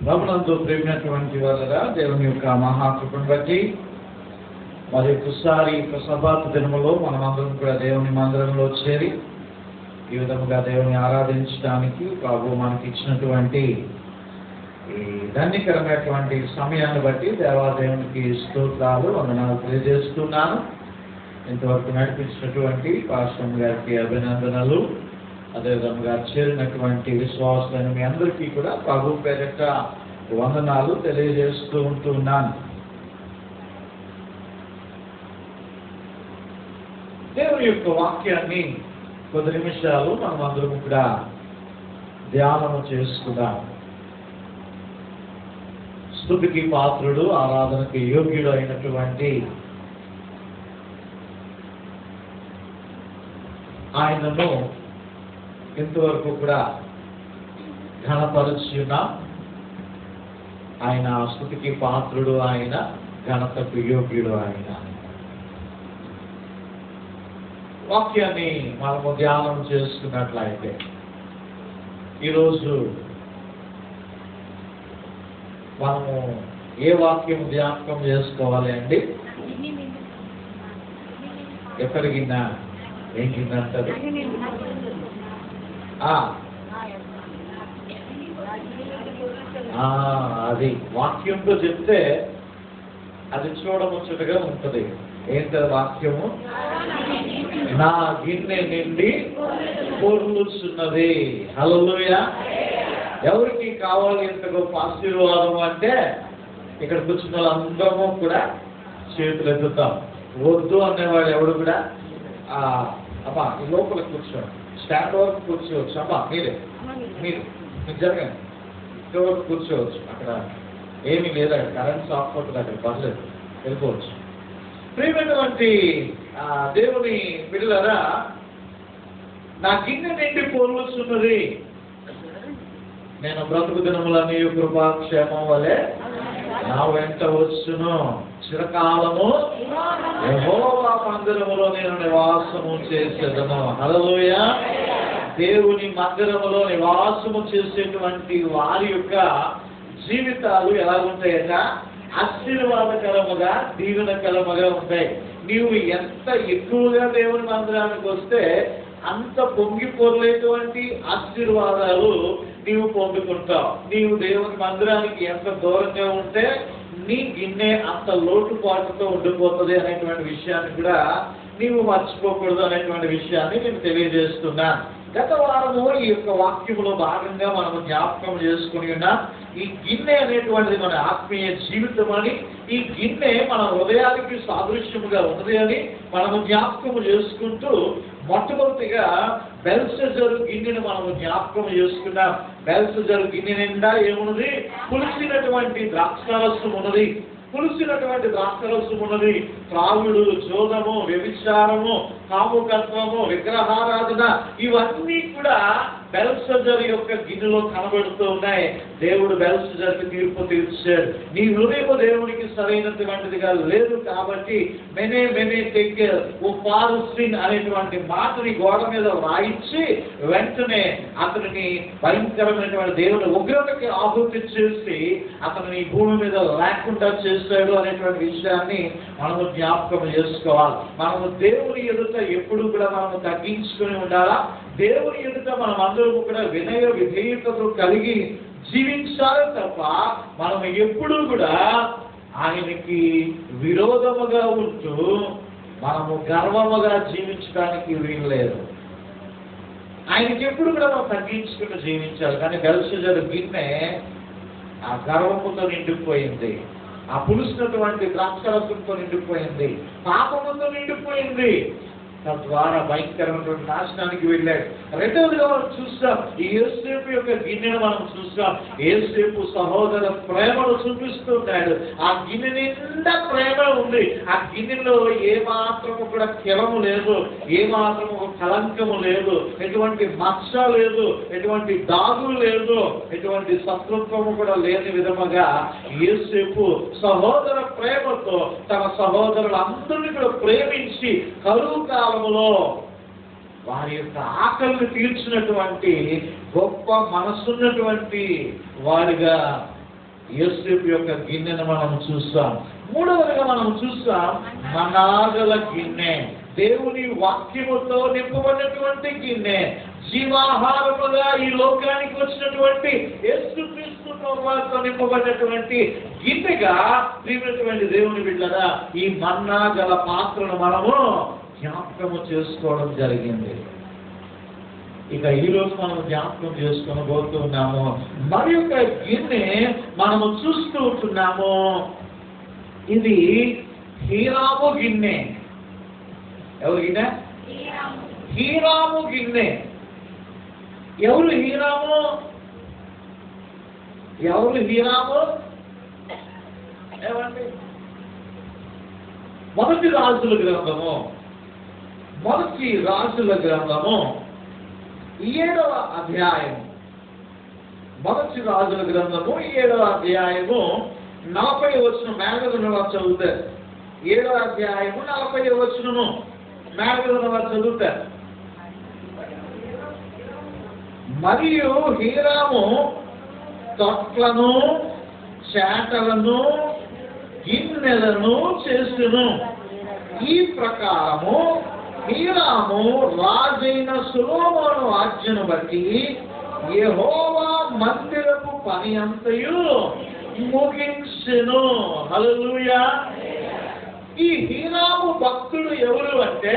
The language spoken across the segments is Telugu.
ప్రభునందు ప్రేమినటువంటి వాళ్ళరా దేవుని యొక్క మహాకృపను బట్టి మరి ఒకసారి యొక్క సభాత దినములో మనమందరం కూడా దేవుని మందిరంలో చేరి ఈ విధముగా దేవుని ఆరాధించడానికి ప్రభు మనకి ఇచ్చినటువంటి ఈ ధన్యకరమైనటువంటి సమయాన్ని బట్టి దేవాదేవునికి స్తోత్రాలు వందనాలు తెలియజేస్తున్నాను ఇంతవరకు నడిపించినటువంటి పాస్టర్ గారికి అభినందనలు అదేవిధంగా చేరినటువంటి విశ్వాసులైన మీ అందరికీ కూడా ప్రభు పేరిట వందనాలు తెలియజేస్తూ ఉంటున్నాను దేవుని యొక్క వాక్యాన్ని కొద్ది నిమిషాలు మనం అందరం కూడా ధ్యానము చేసుకుందాం స్థుతికి పాత్రుడు ఆరాధనకి యోగ్యుడు అయినటువంటి ఆయనను ఇంతవరకు కూడా ఘనపరచి ఉన్నాం ఆయన స్థుతికి పాత్రుడు ఆయన ఘనతకు యోగ్యుడు ఆయన వాక్యాన్ని మనము ధ్యానం చేసుకున్నట్లయితే ఈరోజు మనము ఏ వాక్యం జ్ఞాపకం చేసుకోవాలి అండి ఎక్కడికిన్నా ఏం కింద అంటారు ఆ, ఆ, అది వాక్యంతో చెప్తే అది చూడముచ్చటగా ఉంటది ఏంటి ఆ వాక్యము నా గిన్నె నిండి పొర్లుచున్నది హల్లెలూయా ఎవరికి కావాలి ఇంత గొప్ప ఆశీర్వాదం అంటే ఇక్కడ కూర్చున్న వాళ్ళందరము కూడా చేతులు ఎత్తుతాం వద్దు అనేవాడు ఎవడు కూడా ఆ, అమ్మా ఈ లోపల కూర్చోండి స్టాండ్ వరకు కూర్చోవచ్చు అమ్మా మీరే మీరు మీరు జరగండి ఇక్కడ వరకు కూర్చోవచ్చు అక్కడ ఏమీ లేదా కరెంట్ ఆఫ్ అవుతుంది అక్కడ పర్లేదు వెళ్ళిపోవచ్చు ప్రియమైనటువంటి ఆ, దేవుని బిడ్డలారా నా గిన్నె నిండి పోలుస్తున్నది నేను బ్రతుకు దినములని కృపా క్షేమం వలె నా వెంట వచ్చును చిరకాలము యెహోవా మందిరములో నేను నివాసము చేసేదను హల్లెలూయా దేవుని మందిరములో నివాసము చేసేటువంటి వారి యొక్క జీవితాలు ఎలా ఉంటాయట ఆశీర్వాదకరముగా దీవెనకరముగా ఉంటాయి నీవు ఎంత ఎక్కువగా దేవుని మందిరానికి వస్తే అంత పొంగిపోలేటువంటి ఆశీర్వాదాలు నీవు పొందుకుంటావు నీవు దేవుని మందిరానికి ఎంత దూరంగా ఉంటే నీ గిన్నె అంత లోటుపాటుతో ఉండిపోతుంది అనేటువంటి విషయాన్ని కూడా నీవు మర్చిపోకూడదు అనేటువంటి విషయాన్ని నేను తెలియజేస్తున్నాను గత వారము ఈ యొక్క వాక్యములో భాగంగా మనము జ్ఞాపకం చేసుకుని ఉన్నాం ఈ గిన్నె అనేటువంటిది మన ఆత్మీయ జీవితం అని ఈ గిన్నె మన హృదయానికి సాదృశ్యముగా ఉన్నది అని మనము జ్ఞాపకము చేసుకుంటూ మొట్టమొదటిగా బెల్సజరు గిన్నెను మనము జ్ఞాపకం చేసుకున్నాం బెల్సజరు గిన్నె నిండా ఏమున్నది పులిసినటువంటి ద్రాక్షారసం ఉన్నది పులిసినటువంటి ద్రాక్షరసం ఉన్నది త్రాగుడు జోదము వ్యభిచారము కాముకత్వము విగ్రహారాధన ఇవన్నీ కూడా బెల్సజర్ యొక్క గిన్నెలో కనబడుతూ ఉన్నాయి దేవుడు బెల్సజర్కి తీర్పు తీర్చాడు నీ హృదయము దేవునికి సరైనటువంటిదిగా లేదు కాబట్టి మెనే మెనే టేక్ ఓ పారుసిన్ అనేటువంటి మాటని గోడ మీద రాయించి వెంటనే అతనిని భయంకరమైనటువంటి దేవుడు ఉగ్రతకి ఆహుతి చేసి అతనిని ఈ భూమి మీద లేకుండా చేశాడు అనేటువంటి విషయాన్ని మనము జ్ఞాపకం చేసుకోవాలి మనము దేవుని ఎదుట ఎప్పుడు కూడా మనము తగ్గించుకుని ఉండాలా దేవుని ఎదుట మనం అందరూ కూడా వినయ విధేయతతో కలిగి జీవించాలి తప్ప మనం ఎప్పుడూ కూడా ఆయనకి విరోధముగా ఉంటూ మనము గర్వముగా జీవించడానికి వీలు లేదు ఆయనకి ఎప్పుడు కూడా మనం తగ్గించుకుంటూ జీవించాలి కానీ బెల్షజర్ గిన్నె ఆ గర్వముతో నిండిపోయింది ఆ పులుసినటువంటి ద్రాక్షరసంతో నిండిపోయింది పాపముతో నిండిపోయింది తద్వారా భయంకరమైనటువంటి నాశనానికి వెళ్ళాడు రెండవదిగా మనం చూస్తాం ఈ ఏసేపు యొక్క గిన్నెను మనం చూస్తాం ఏసేపు సహోదర ప్రేమను చూపిస్తున్నాడు ఆ గిన్నె నిండా ప్రేమ ఉంది ఆ గిన్నెలో ఏ మాత్రము కూడా కిలము లేదు ఏ మాత్రము కలంకము లేదు ఎటువంటి మచ్చ లేదు ఎటువంటి దాగు లేదు ఎటువంటి శత్రుత్వము కూడా లేని విధముగా ఏసేపు సహోదర ప్రేమతో తన సహోదరులందరినీ కూడా ప్రేమించి కరువు కాలములో వారి యొక్క ఆకలిని తీర్చినటువంటి గొప్ప మనసున్నటువంటి వారిగా యోసేపు యొక్క గిన్నెను మనం చూస్తాం మూడవదిగా మనం చూస్తాం మనాగల గిన్నె దేవుని వాక్యముతో నింపబడినటువంటి గిన్నె జీవాహారముగా ఈ లోకానికి వచ్చినటువంటి యేసుక్రీస్తు ప్రభువారితో నింపబడినటువంటి గిన్నెగా ప్రియమైనటువంటి దేవుని బిడ్డగా ఈ మన్నా గల పాత్రను మనము జ్ఞాపకము చేసుకోవడం జరిగింది ఇక ఈ రోజు మనం జ్ఞాపకం చేసుకొని పోతున్నాము మరి యొక్క గిన్నె మనము చూస్తూ ఉంటున్నాము ఇది హీరాము గిన్నె ఎవరు గిన్నె హీరాము గిన్నె ఎవరు హీరాము ఎవరు హీరాము ఏమండి మొదటి రాజుల గ్రంథము మొదటి రాజుల గ్రంథము ఏడవ అధ్యాయం మొదటి రాజుల గ్రంథము ఏడవ అధ్యాయము నలభై వచ్చిన మేఘదున వారు చదువుతారు ఏడవ అధ్యాయము నలభై వచనము మేఘదున వారు చదువుతారు మరియు హీరాము తొట్లను చేటలను గిన్నెలను చేసును ఈ ప్రకారము హీరాము రాజైన సులోమోను ఆజ్ఞను బట్టి యెహోవా మందిరపు పని అంతయు ముగించెను హల్లెలూయా ఈ హీరాము భక్తుడు ఎవరు అంటే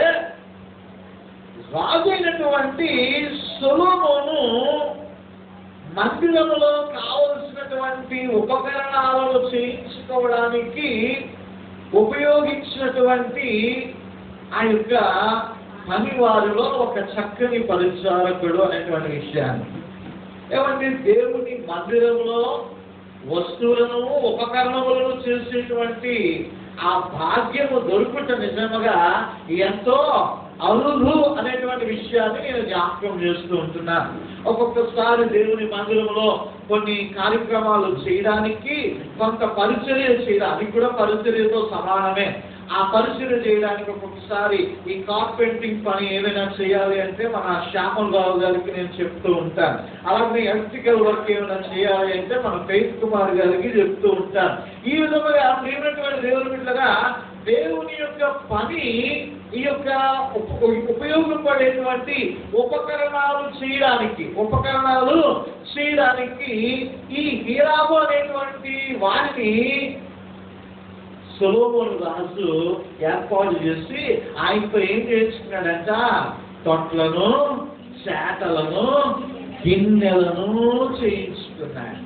రాజైనటువంటి సొలోమోను మందిరములో కావలసినటువంటి ఉపకరణాలను చేయించుకోవడానికి ఉపయోగించినటువంటి ఆ యొక్క పనివారిలో ఒక చక్కని పరిచారకుడు అనేటువంటి విషయాన్ని ఏమంటే దేవుని మందిరంలో వస్తువులను ఉపకరణములను చేసేటువంటి ఆ భాగ్యము దొరుకుట నిజముగా ఎంతో అరుదు అనేటువంటి విషయాన్ని నేను జ్ఞాపకం చేస్తూ ఉంటున్నాను ఒక్కొక్కసారి దేవుని మందిరంలో కొన్ని కార్యక్రమాలు చేయడానికి కొంత పరిచర్య చేయడానికి కూడా పరిచర్యతో సమానమే ఆ పరిచర్య చేయడానికి ఒక్కొక్కసారి ఈ కార్పెంటింగ్ పని ఏదైనా చేయాలి అంటే మన శ్యామల్ రావు గారికి నేను చెప్తూ ఉంటాను అలాగే ఎలక్ట్రికల్ వర్క్ ఏమైనా చేయాలి అంటే మన ఫెయిత్ కుమార్ గారికి చెప్తూ ఉంటాను ఈ విధంగా ప్రియమైనటువంటి దేవుని బిడ్డగా దేవుని యొక్క పని ఈ యొక్క ఉప- ఉపయోగపడేటువంటి ఉపకరణాలు చేయడానికి ఉపకరణాలు చేయడానికి ఈ హీరాము అనేటువంటి వారిని సొలోమోను రాజు ఏర్పాటు చేసి ఆయనతో ఏం చేయించుకున్నాడంట తొట్లను చేటలను గిన్నెలను చేయించుకున్నాడు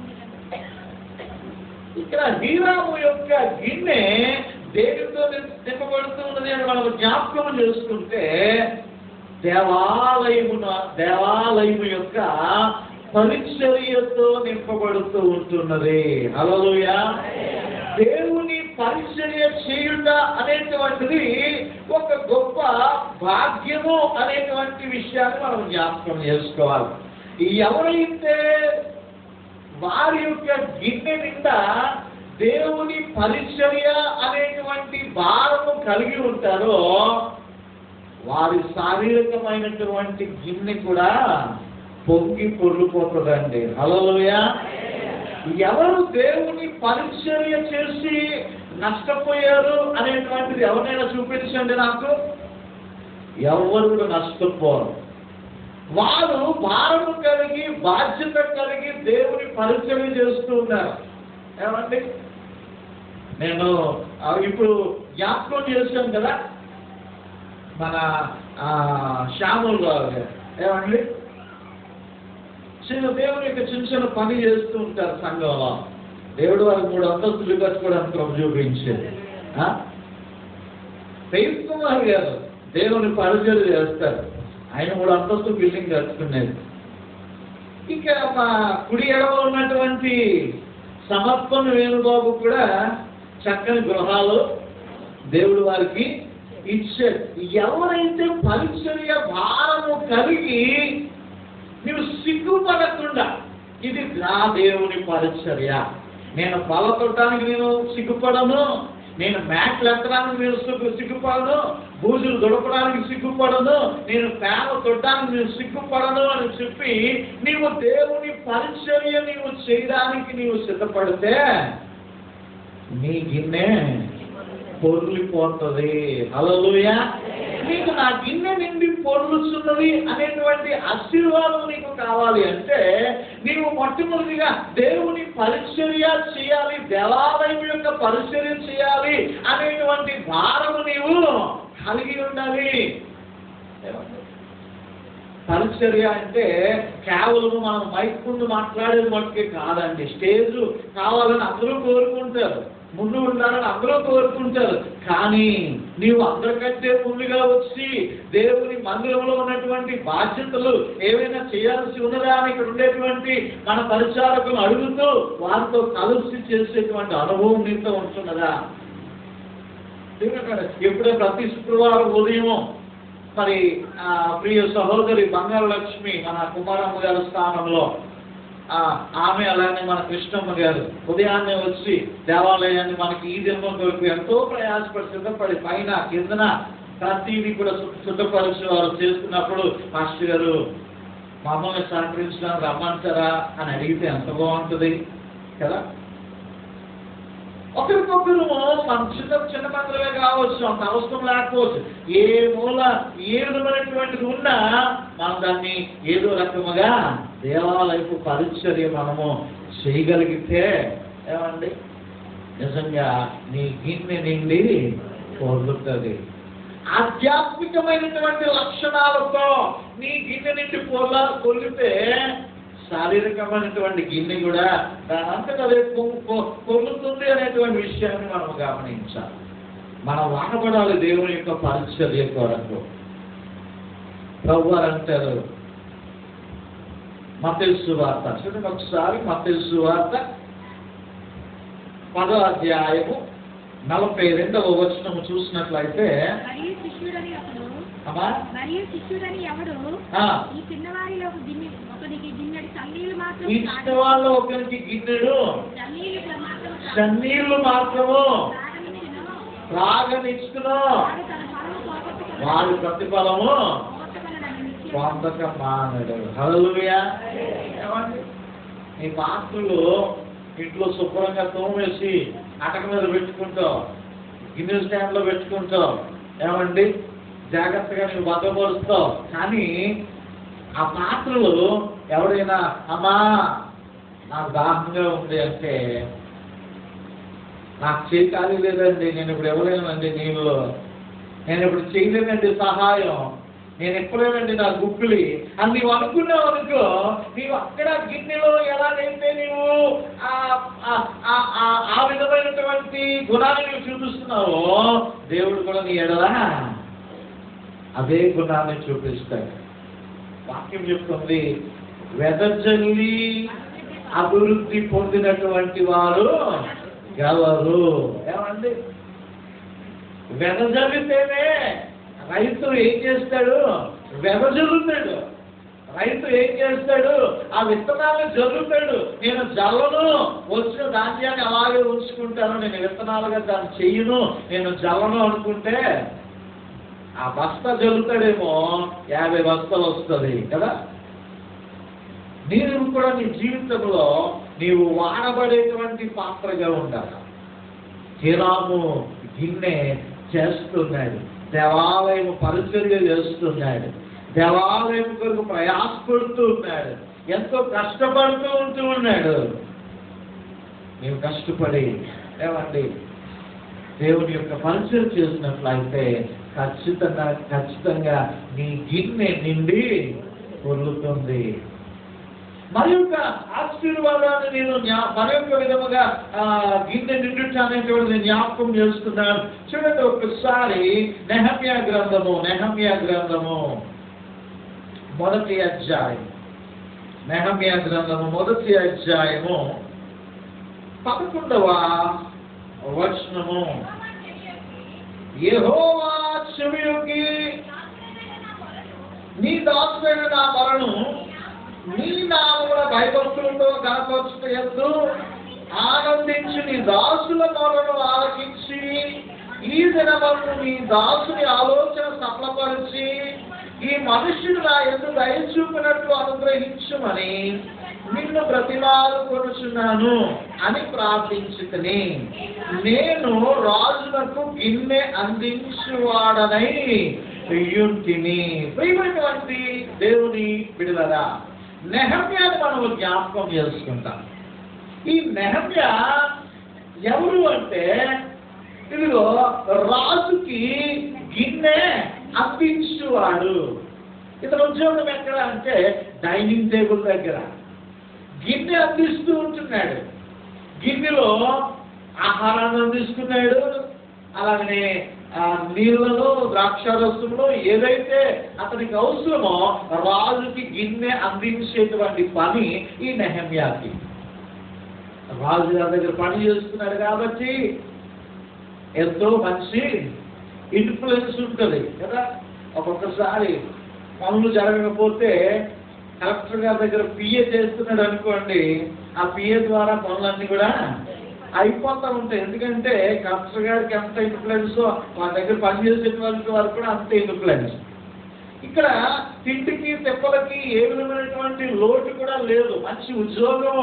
ఇక్కడ హీరాము యొక్క గిన్నె దేనితో నింపబడుతూ ఉన్నది అని మనం జ్ఞాపకం చేసుకుంటే దేవాలయమున దేవాలయము యొక్క పరిచర్యతో నింపబడుతూ ఉంటున్నది హల్లెలూయా దేవుని పరిచర్య చేయుట అనేటువంటిది ఒక గొప్ప భాగ్యము అనేటువంటి విషయాన్ని మనం జ్ఞాపకం చేసుకోవాలి ఎవరైతే వారి యొక్క గిన్నె నిండా దేవుని పరిచర్య అనేటువంటి భారము కలిగి ఉంటారో వారి శారీరకమైనటువంటి గిన్నె కూడా పొంగి పొర్లిపోతుందండి హలోయ ఎవరు దేవుని పరిచర్య చేసి నష్టపోయారు అనేటువంటిది ఎవరైనా చూపించండి నాకు ఎవరు కూడా నష్టపోరు వారు భారము కలిగి బాధ్యత కలిగి దేవుని పరిచయం చేస్తూ ఉన్నారు ఏమండి నేను ఆ, ఇప్పుడు జ్ఞాపకం చేశాను కదా మన ఆ, శ్యాములు గారు ఏమండి చిన్న దేవుని యొక్క చిన్న చిన్న పని చేస్తూ ఉంటారు సంఘంలో దేవుడు వారికి మూడు అంతస్తులు కట్టుకోవడానికి ప్రభు చూపించేది ఆ? ఫెయిత్ కుమార్ గారు దేవుని పరిచయం చేస్తారు ఆయన మూడు అంతస్తు బిల్డింగ్ కట్టుకునేది ఇక మా కుడి ఎడమ ఉన్నటువంటి సమర్పణ వేణుబాబు కూడా చక్కని గృహాలు దేవుడు వారికి ఇచ్చాడు ఎవరైతే పరిచర్య భారము కలిగి నువ్వు సిగ్గుపడకుండా ఇది నా దేవుని పరిచర్య నేను బలపడటానికి నేను సిగ్గుపడను నేను మ్యాట్లు ఎత్తడానికి నేను సిగ్గు సిగ్గుపడను బూజులు దుడపడానికి సిగ్గుపడను నేను పేద తొట్టడానికి నేను సిగ్గుపడను అని చెప్పి నీవు దేవుని పరిచర్య నీవు చేయడానికి నీవు సిద్ధపడితే నీ గిన్నె పొర్లిపోతుంది హల్లెలూయా నీకు నా గిన్నె నిండి పొర్లుచున్నది అనేటువంటి ఆశీర్వాదం నీకు కావాలి అంటే నీవు మొట్టమొదటిగా దేవుని పరిచర్య చేయాలి దేవాలయం యొక్క పరిచర్య చేయాలి అనేటువంటి భారము నీవు కలిగి ఉండాలి పరిచర్య అంటే కేవలం మనం మైక్ ముందు మాట్లాడేది మట్టుకే కాదండి స్టేజ్ కావాలని అందరూ కోరుకుంటారు ముందు ఉండాలని అందరూ కోరుకుంటారు కానీ నీవు అందరికంటే ముందుగా వచ్చి దేవుని మందిరంలో ఉన్నటువంటి బాధ్యతలు ఏవైనా చేయాల్సి ఉన్నదా అని ఇక్కడ ఉండేటువంటి మన పరిచారకులు అడుగుతూ వారితో కలిసి చేసేటువంటి అనుభవం నీతో ఉంటున్నదా ఎందుకంటే ఎప్పుడో ప్రతి శుక్రవారం ఉదయం మరి ఆ, ప్రియ సహోదరి బంగారు లక్ష్మి మన కుమారమ్మ గారి స్థానంలో ఆ, ఆమె అలానే మన కృష్ణమ్మ గారు ఉదయాన్నే వచ్చి దేవాలయాన్ని మనకి ఈ జన్మ కొరకు ఎంతో ప్రయాసపడి సిద్ధపడి పైన కిందన ప్రతిదీ కూడా శు- శుద్ధపరిచి వారు చేస్తున్నప్పుడు మాస్టర్ గారు మమ్మల్ని సహకరించడానికి రమ్మంటారా అని అడిగితే ఎంత బాగుంటుంది కదా ఒకరికొకరు మన చిన్న చిన్న మందిరమే కావచ్చు అంత అవసరం లేకపోవచ్చు ఏ మూల ఏ విధమైనటువంటిది ఉన్నా మనం దాన్ని ఏదో రకముగా దేవాలయపు పరిచర్య మనము చేయగలిగితే ఏమండి నిజంగా నీ గిన్నె నిండి పొర్లుతుంది ఆధ్యాత్మికమైనటువంటి లక్షణాలతో నీ గిన్నె నిండి పొర్ల పొర్లితే శారీరకమైనటువంటి గిన్నె కూడా దాని అంతటా అదే పొ- పొ- పొర్లుతుంది అనేటువంటి విషయాన్ని మనం గమనించాలి మనం వాడబడాలి దేవుని యొక్క పరిచర్య కొరకు ప్రభు వారు అంటారు మతెల్సు వార్త చూడండి ఒకసారి మతెల్సు వార్త పదో అధ్యాయము నలభై రెండవ వచనము చూసినట్లయితే మరియు శిష్యుడని ఒకడు అమ్మా మరియు శిష్యుడని ఎవడు ఆ, ఈ చిన్నవారిలో ఒక గిన్నె ఒకరికి గిన్నెడు చన్నీళ్ళు మాత్రం ఇచ్చిన వాళ్ళ ఒకరికి గిన్నెడు చన్నీళ్ళు మాత్రం సన్నీళ్లు మాత్రము తాగనిచ్చును. త్రాగనిచ్చును వాడు తన ఫలము పోగొట్టుకొనడు. వారి ప్రతిఫలము పోగొట్టుకొనడని నిశ్చయం. పొందక మానడు హల్లెలూయా ఏమండి నీ పాత్రలు ఇంట్లో శుభ్రంగా తోమేసి అటక మీద పెట్టుకుంటావు గిన్నె స్టాండ్ లో పెట్టుకుంటావు ఏమండి జాగ్రత్తగా నువ్వు భద్రపరుస్తావు కానీ ఆ పాత్రలు ఎవరైనా అమ్మా నాకు దాహంగా ఉంది అంటే నాకు చేయి ఖాళీ లేదండి నేను ఇప్పుడు ఇవ్వలేనండి నీళ్ళు నేను ఇప్పుడు చేయలేనండి సహాయం నేను ఎప్పుడేనండి నా గుప్పిలి అని నీవు అనుకున్నావు అనుకో నీవు అక్కడ గిన్నెలో ఎలాగైతే నీవు ఆ- ఆ- ఆ- ఆ- ఆ విధమైనటువంటి గుణాన్ని నువ్వు చూపిస్తున్నావో దేవుడు కూడా నీ ఎడలా అదే గుణాన్ని చూపిస్తాడు వాక్యం చెప్తుంది వెదజల్లి అభివృద్ధి పొందినటువంటి వారు గలరు ఏమండి వెదజల్లితేనే రైతు ఏం చేస్తాడు వెదజల్లుతాడు రైతు ఏం చేస్తాడు ఆ విత్తనాలను జల్లుతాడు నేను జల్లను వచ్చిన ధాన్యాన్ని అలాగే ఉంచుకుంటాను నేను విత్తనాలుగా దాన్ని చెయ్యను నేను జల్లను అనుకుంటే ఆ బస్తా జల్లుతాడేమో యాభై బస్తాలు వస్తుంది కదా నీవు కూడా నీ జీవితంలో నీవు వాడబడేటువంటి పాత్రగా ఉండాలి హిరాము గిన్నె చేస్తున్నాడు దేవాలయం పరిచర్య చేస్తున్నాడు దేవాలయం కొరకు ప్రయాసపడుతూ ఉన్నాడు ఎంతో కష్టపడుతూ ఉంటూ ఉన్నాడు నీవు కష్టపడి ఏమండి దేవుని యొక్క పరిచయం చేసినట్లయితే ఖచ్చితంగా ఖచ్చితంగా నీ గిన్నె నిండి పొర్లుతుంది మరి యొక్క ఆశీర్వాదాన్ని నేను జ్ఞా- మరి యొక్క విధముగా ఆ, గిన్నె నిండుట అనేటువంటిది జ్ఞాపకం చేస్తున్నాను చూడండి ఒకసారి నెహమ్యా గ్రంథము నెహమ్యా గ్రంథము మొదటి అధ్యాయం నెహమ్యా గ్రంథము మొదటి అధ్యాయము పదకొండవ వచనము యెహోవా చెవియొగ్గి నీ దాసుడైన నా మరణం నీ నామముల భయభక్తులతో గణపరుచుట ఎద్దు ఆనందించి అందించి నీ దాసుల మొరను ఆలకించి ఈ దినమందు నీ దాసుని ఆలోచన సఫలపరిచి ఈ మనుష్యుడు నా ఎందు దయచూపినట్లు అనుగ్రహించుమని నిన్ను ప్రతివారు కొనుచున్నాను అని ప్రార్థించుతని నేను రాజులకు గిన్నె అందించువాడనై యుంటిని ప్రియమైనటువంటి దేవుని విడుదల నెహమ్యాన్ని మనము జ్ఞాపకం చేసుకుంటాం ఈ నెహమ్య ఎవరు అంటే ఇదిగో రాజుకి గిన్నె అందించువాడు ఇతను ఉద్యోగం ఎక్కడ అంటే డైనింగ్ టేబుల్ దగ్గర గిన్నె అందిస్తూ ఉంటున్నాడు గిన్నెలో ఆహారాన్ని అందిస్తున్నాడు అలాగనే ఆ నీళ్ళలో ద్రాక్షారసంలో ఏదైతే అతనికి అవసరమో రాజుకి గిన్నె అందించేటువంటి పని ఈ నెహమ్యాకి రాజు గారి దగ్గర పని చేస్తున్నాడు కాబట్టి ఎంతో మంచి ఇన్ఫ్లుయెన్స్ ఉంటుంది కదా ఒక్కొక్కసారి పనులు జరగకపోతే కలెక్టర్ గారి దగ్గర పిఏ చేస్తున్నాడు అనుకోండి ఆ పిఏ ద్వారా పనులన్నీ కూడా అయిపోతూ ఉంటాయి ఎందుకంటే కలెక్టర్ గారికి ఎంత ఇన్ఫ్లుయెన్స్ వాళ్ళ దగ్గర పనిచేసేటువంటి వారికి కూడా అంతే ఇన్ఫ్లుయెన్స్ ఇక్కడ తిండికి తెప్పలకి ఏ విధమైనటువంటి లోటు కూడా లేదు మంచి ఉద్యోగం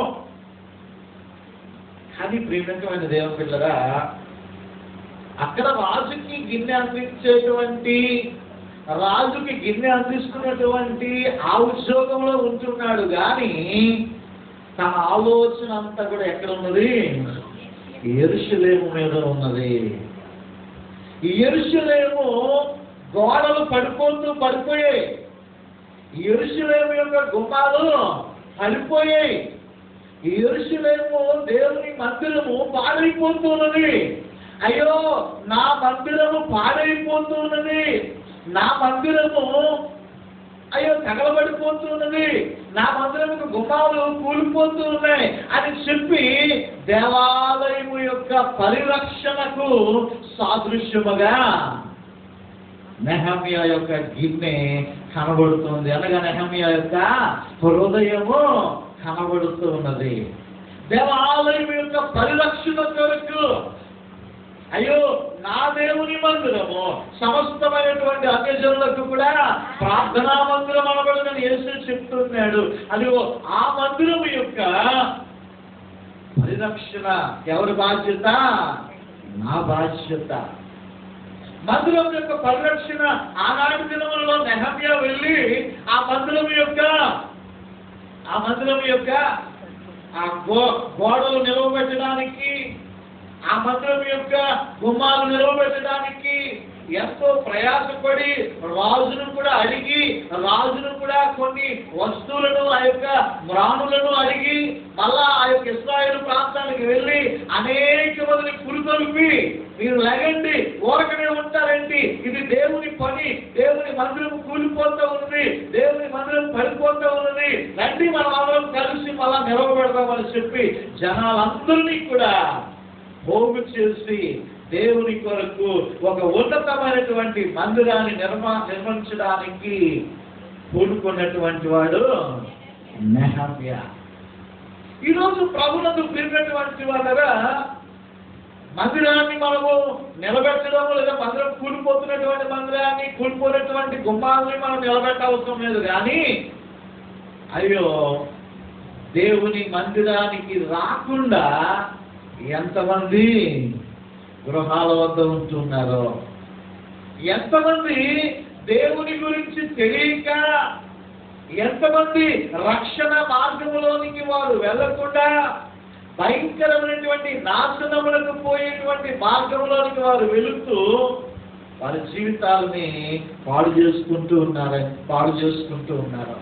కానీ ప్రియమైన దేవ పిల్లరా అక్కడ రాజుకి గిన్నె అందించేటువంటి రాజుకి గిన్నె అందిస్తున్నటువంటి ఆ ఉద్యోగంలో ఉంటున్నాడు కానీ తన ఆలోచన అంతా కూడా ఎక్కడ ఉన్నది ఎరుషులేము మీద ఉన్నది ఈ ఎరుషులేము గోడలు పడిపోతూ పడిపోయాయి ఈ ఎరుషులేము యొక్క గుమ్మాలు పడిపోయాయి ఈ ఎరుషులేము దేవుని మందిరము పాడైపోతున్నది అయ్యో నా మందిరము పాడైపోతున్నది నా మందిరము అయ్యో తగలబడిపోతున్నది నా మందిరముకు గుమ్మాలు కూలిపోతూ ఉన్నాయి అని చెప్పి దేవాలయము యొక్క పరిరక్షణకు సాదృశ్యముగా నెహమియా యొక్క గిన్నె కనబడుతుంది అనగా నెహమియా యొక్క హృదయము కనబడుతూ ఉన్నది దేవాలయం యొక్క పరిరక్షణ కొరకు అయ్యో నా దేవుని మందిరము సమస్తమైనటువంటి అన్యజనులకు కూడా ప్రార్థనా మందిరం అనబడిన యేసు చెప్తున్నాడు అదిగో ఆ మందిరం యొక్క పరిరక్షణ ఎవరి బాధ్యత నా బాధ్యత మందిరం యొక్క పరిరక్షణ ఆనాటి దినములలో నెహమ్య వెళ్ళి ఆ మందిరం యొక్క ఆ మందిరం యొక్క ఆ గో గోడలు నిలవబెట్టడానికి ఆ మందిరం యొక్క గుమ్మాలు నిలవబెట్టడానికి ఎంతో ప్రయాసపడి రాజును కూడా అడిగి రాజును కూడా కొన్ని వస్తువులను ఆ యొక్క మ్రాణులను అడిగి మళ్ళా ఆ యొక్క ఇస్రాయేల్ ప్రాంతానికి వెళ్ళి అనేక మందిని పురుకొల్పి మీరు లెగండి ఊరకనే ఉంటారండి ఇది దేవుని పని దేవుని మందిరం కూలిపోతూ ఉంది దేవుని మందిరం పడిపోతూ ఉన్నది రండి మనం అందరం కలిసి మళ్ళా నిలవబెడదామని చెప్పి జనాలందరినీ కూడా పోగు చేసి దేవుని కొరకు ఒక ఉన్నతమైనటువంటి మందిరాన్ని నిర్మా నిర్మించడానికి పూనుకున్నటువంటి వాడు నెహమ్య ఈరోజు ప్రభునందు పెరిగినటువంటి వాళ్ళగా మందిరాన్ని మనము నిలబెట్టడం లేదా మందిరం కూలిపోతున్నటువంటి మందిరాన్ని కూలిపోయినటువంటి గుమ్మాలని మనం నిలబెట్టవసరం లేదు కానీ అయ్యో దేవుని మందిరానికి రాకుండా ఎంతమంది గృహాల వద్ద ఉంటున్నారో ఎంతమంది దేవుని గురించి తెలియక ఎంతమంది రక్షణ మార్గంలోనికి వారు వెళ్లకుండా భయంకరమైనటువంటి నాశనములకు పోయేటువంటి మార్గంలోనికి వారు వెళుతూ వారి జీవితాలని పాడు చేసుకుంటూ ఉన్నారు పాడు చేసుకుంటూ ఉన్నారు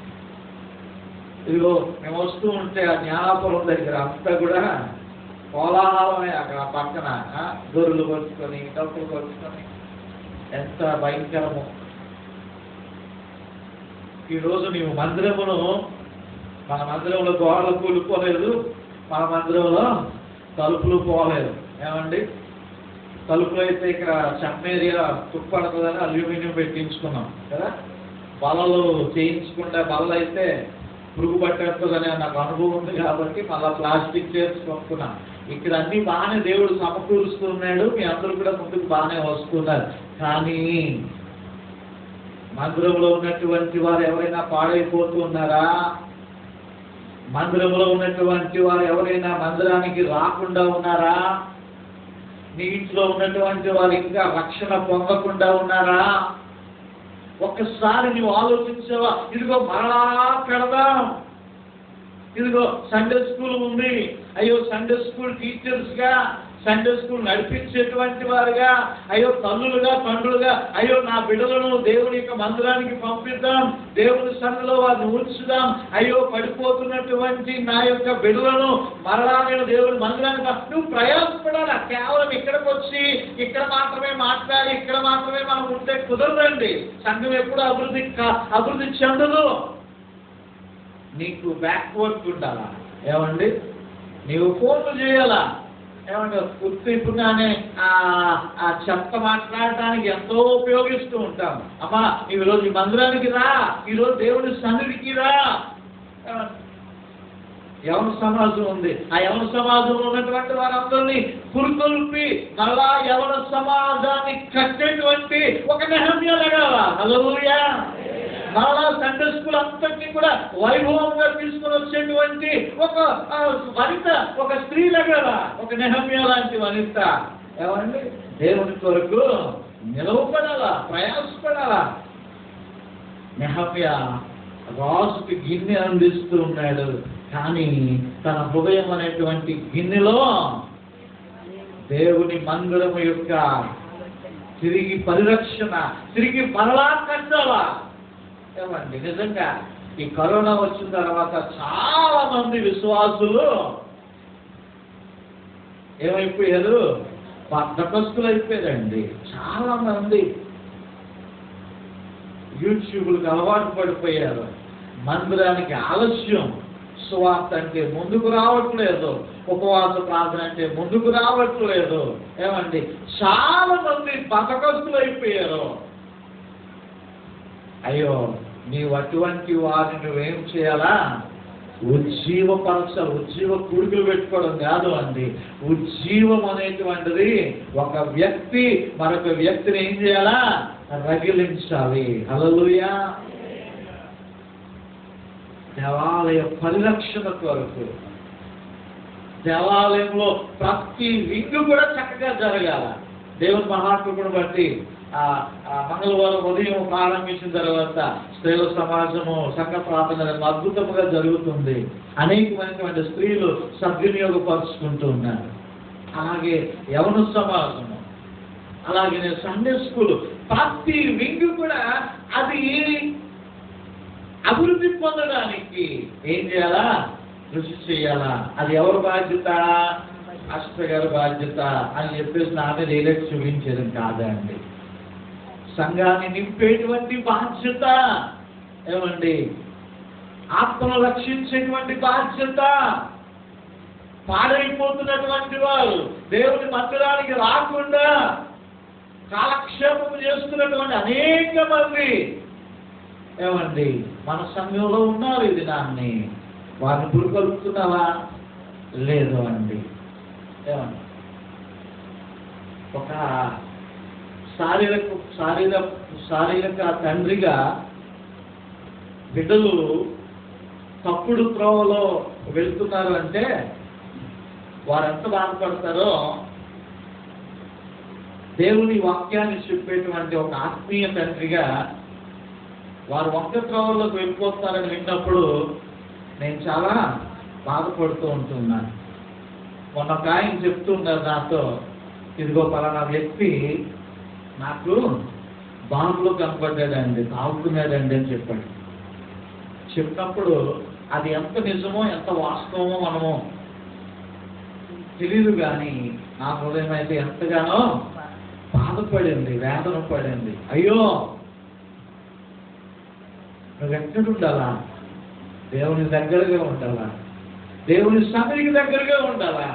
ఇదిగో మేము వస్తూ ఉంటే ఆ జ్ఞానాపురం దగ్గర అంతా కూడా కోలాహలమే అక్కడ ఆ పక్కన ఆ, గొర్రెలు కొట్టుకొని డబ్బులు కొట్టుకొని ఎంత భయంకరము ఈరోజు నీవు మందిరమును మన మందిరంలో గోడలు కూలిపోలేదు మన మందిరంలో తలుపులు పోలేదు ఏమండి తలుపులు అయితే ఇక్కడ చమ్మేరియా తుప్పడుతుందని అల్యూమినియం పెట్టించుకున్నాం కదా బలలు చేయించుకుంటే బలలు అయితే పురుగు పట్టేస్తుందనే నాకు అనుభవం ఉంది కాబట్టి మళ్ళీ ప్లాస్టిక్ చైర్స్ కొనుక్కున్నా ఇక్కడ అన్ని బాగానే దేవుడు సమకూరుస్తున్నాడు మీ అందరూ కూడా ముందుకు బాగానే వస్తున్నారు కానీ మందిరంలో ఉన్నటువంటి వారు ఎవరైనా పాడైపోతున్నారా మందిరంలో ఉన్నటువంటి వారు ఎవరైనా మందిరానికి రాకుండా ఉన్నారా నీ ఇంట్లో ఉన్నటువంటి వారు ఇంకా రక్షణ పొందకుండా ఉన్నారా ఒక్కసారి నువ్వు ఆలోచించావా ఇదిగో మరలా పెడదాం ఇదిగో సండే స్కూల్ ఉంది అయ్యో సండే స్కూల్ టీచర్స్ గా సండే స్కూల్ నడిపించేటువంటి వారుగా అయ్యో తల్లులుగా తండ్రులుగా అయ్యో నా బిడ్డలను దేవుని యొక్క మందిరానికి పంపిద్దాం దేవుని సన్నిలో వారిని ఉంచుదాం అయ్యో పడిపోతున్నటువంటి నా యొక్క బిడ్డలను మరలా నేను దేవుని మందిరానికి పంప- నువ్వు ప్రయాసపడాలా కేవలం ఇక్కడికి వచ్చి ఇక్కడ మాత్రమే మాట్లాడి ఇక్కడ మాత్రమే మనం ఉంటే కుదరదండి సంఘం ఎప్పుడు అభివృద్ధి కా- అభివృద్ధి చెందదు నీకు బ్యాక్వర్డ్ ఉండాలా ఏమండి నీవు ఫోన్లు చేయాలా ఏమంటే ఉత్తిప్పుగానే ఆ ఆ చెత్త మాట్లాడటానికి ఎంతో ఉపయోగిస్తూ ఉంటాం అమ్మా నీవు ఈరోజు ఈ మందిరానికి రా ఈరోజు దేవుని సన్నిధికి రా ఏమండి? యవన సమాజం ఉంది ఆ యవన సమాజంలో ఉన్నటువంటి వారందరినీ పురుకొల్పి మళ్ళా యవన సమాజాన్ని కట్టేటువంటి ఒక నెహమ్య లగాల హల్లెలూయా మరలా సండే స్కూల్ అంతటినీ కూడా వైభవంగా తీసుకుని వచ్చేటువంటి ఒక ఆ, వనిత ఒక స్త్రీ లగాల ఒక నెహమ్య లాంటి వనిత ఏమండి దేవుని కొరకు నిలవపడాలా ప్రయాసపడాలా నెహమ్య రాజుకి గిన్నె అందిస్తూ ఉన్నాడు కానీ తన హృదయం అనేటువంటి గిన్నెలో దేవుని మందిరము యొక్క తిరిగి పరిరక్షణ తిరిగి మరలా కట్టాలా ఏమండి నిజంగా ఈ కరోనా వచ్చిన తర్వాత చాలా మంది విశ్వాసులు ఏమైపోయారు బద్దకస్తులు అయిపోయారండి చాలా మంది యూట్యూబ్లకు అలవాటు పడిపోయారు మందిరానికి ఆలస్యం సువార్త అంటే ముందుకు రావట్లేదు ఉపవాస ప్రార్థన అంటే ముందుకు రావట్లేదు ఏమండి చాలా మంది బతకస్తులు అయిపోయారు అయ్యో నీవు అటువంటి వారిని నువ్వేం చేయాలా ఉజ్జీవపరచాలి ఉజ్జీవ కుడుకులు పెట్టుకోవడం కాదు అండి ఉజ్జీవం అనేటువంటిది ఒక వ్యక్తి మరొక వ్యక్తిని ఏం చేయాలా రగిలించాలి హల్లెలూయా దేవాలయ పరిరక్షణ కొరకు దేవాలయంలో ప్రతి వింగు కూడా చక్కగా జరగాల దేవుని మహాత్ముని బట్టి ఆ ఆ మంగళవారం ఉదయం ప్రారంభించిన తర్వాత స్త్రీల సమాజము సంఘ ప్రార్థన అద్భుతముగా జరుగుతుంది అనేకమైనటువంటి స్త్రీలు సద్వినియోగపరుచుకుంటూ ఉన్నారు అలాగే యవన సమాజము అలాగే నేను సండే స్కూల్ ప్రతి వింగ్ కూడా అది అభివృద్ధి పొందడానికి ఏం చేయాలా కృషి చేయాలా అది ఎవరి బాధ్యత అష్ట గారి బాధ్యత అని చెప్పేసి నా మీద ఏదైతే చూపించేది కాదండి సంఘాన్ని నింపేటువంటి బాధ్యత ఏమండి ఆత్మను రక్షించేటువంటి బాధ్యత పాడైపోతున్నటువంటి వారు దేవుని మందిరానికి రాకుండా కాలక్షేపం చేస్తున్నటువంటి అనేక మంది ఏమండి మన సంఘంలో ఉన్నారు ఇది నాన్ని వారిని పురుకొల్పుతున్నావా లేదు అండి ఏమండి ఒక శారీరక శారీర శారీరక తండ్రిగా బిడ్డలు తప్పుడు త్రోవలో వెళ్తున్నారు అంటే వారు ఎంత బాధపడతారో దేవుని వాక్యాన్ని చెప్పేటువంటి ఒక ఆత్మీయ తండ్రిగా వారు ఒక్క త్రోవల్లోకి వెళ్ళిపోతారని విన్నప్పుడు నేను చాలా బాధపడుతూ ఉంటున్నాను మొన్న ఒక ఆయన చెప్తున్నారు నాతో ఇదిగో పలానా వ్యక్తి నాకు బాంబులో కనపడ్డాడండి తాగుతున్నాడండి అని చెప్పాడు చెప్పినప్పుడు అది ఎంత నిజమో ఎంత వాస్తవమో మనము తెలియదు కానీ నా హృదయం అయితే ఎంతగానో బాధపడింది వేదన పడింది అయ్యో నువ్వు ఎక్కడ ఉండాలా దేవుని దగ్గరగా ఉండాలా దేవుని సన్నిధికి దగ్గరగా ఉండాలా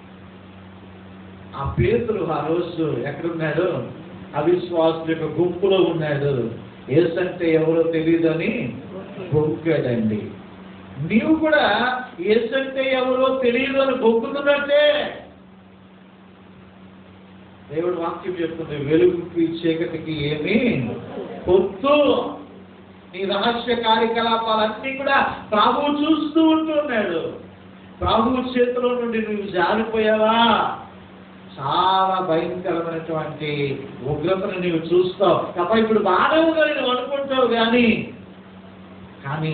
ఆ పేతురు ఆ రోజు ఎక్కడున్నాడు అవిశ్వాసుల యొక్క గుంపులో ఉన్నాడు ఏసంటే ఎవరో తెలియదని బొక్కాడండి నీవు కూడా ఏసంటే ఎవరో తెలియదు అని బొక్కుతున్నట్టే దేవుడు వాక్యం చెప్తుంది వెలుగుకి చీకటికి ఏమి పొత్తు నీ రహస్య కార్యకలాపాలన్నీ కూడా ప్రభువు చూస్తూ ఉంటున్నాడు ప్రభువు చేతిలో నుండి నువ్వు జారిపోయావా చాలా భయంకరమైనటువంటి ఉగ్రతను నీవు చూస్తావు తప్ప ఇప్పుడు బాగా ఉందని నువ్వు అనుకుంటావు కానీ కానీ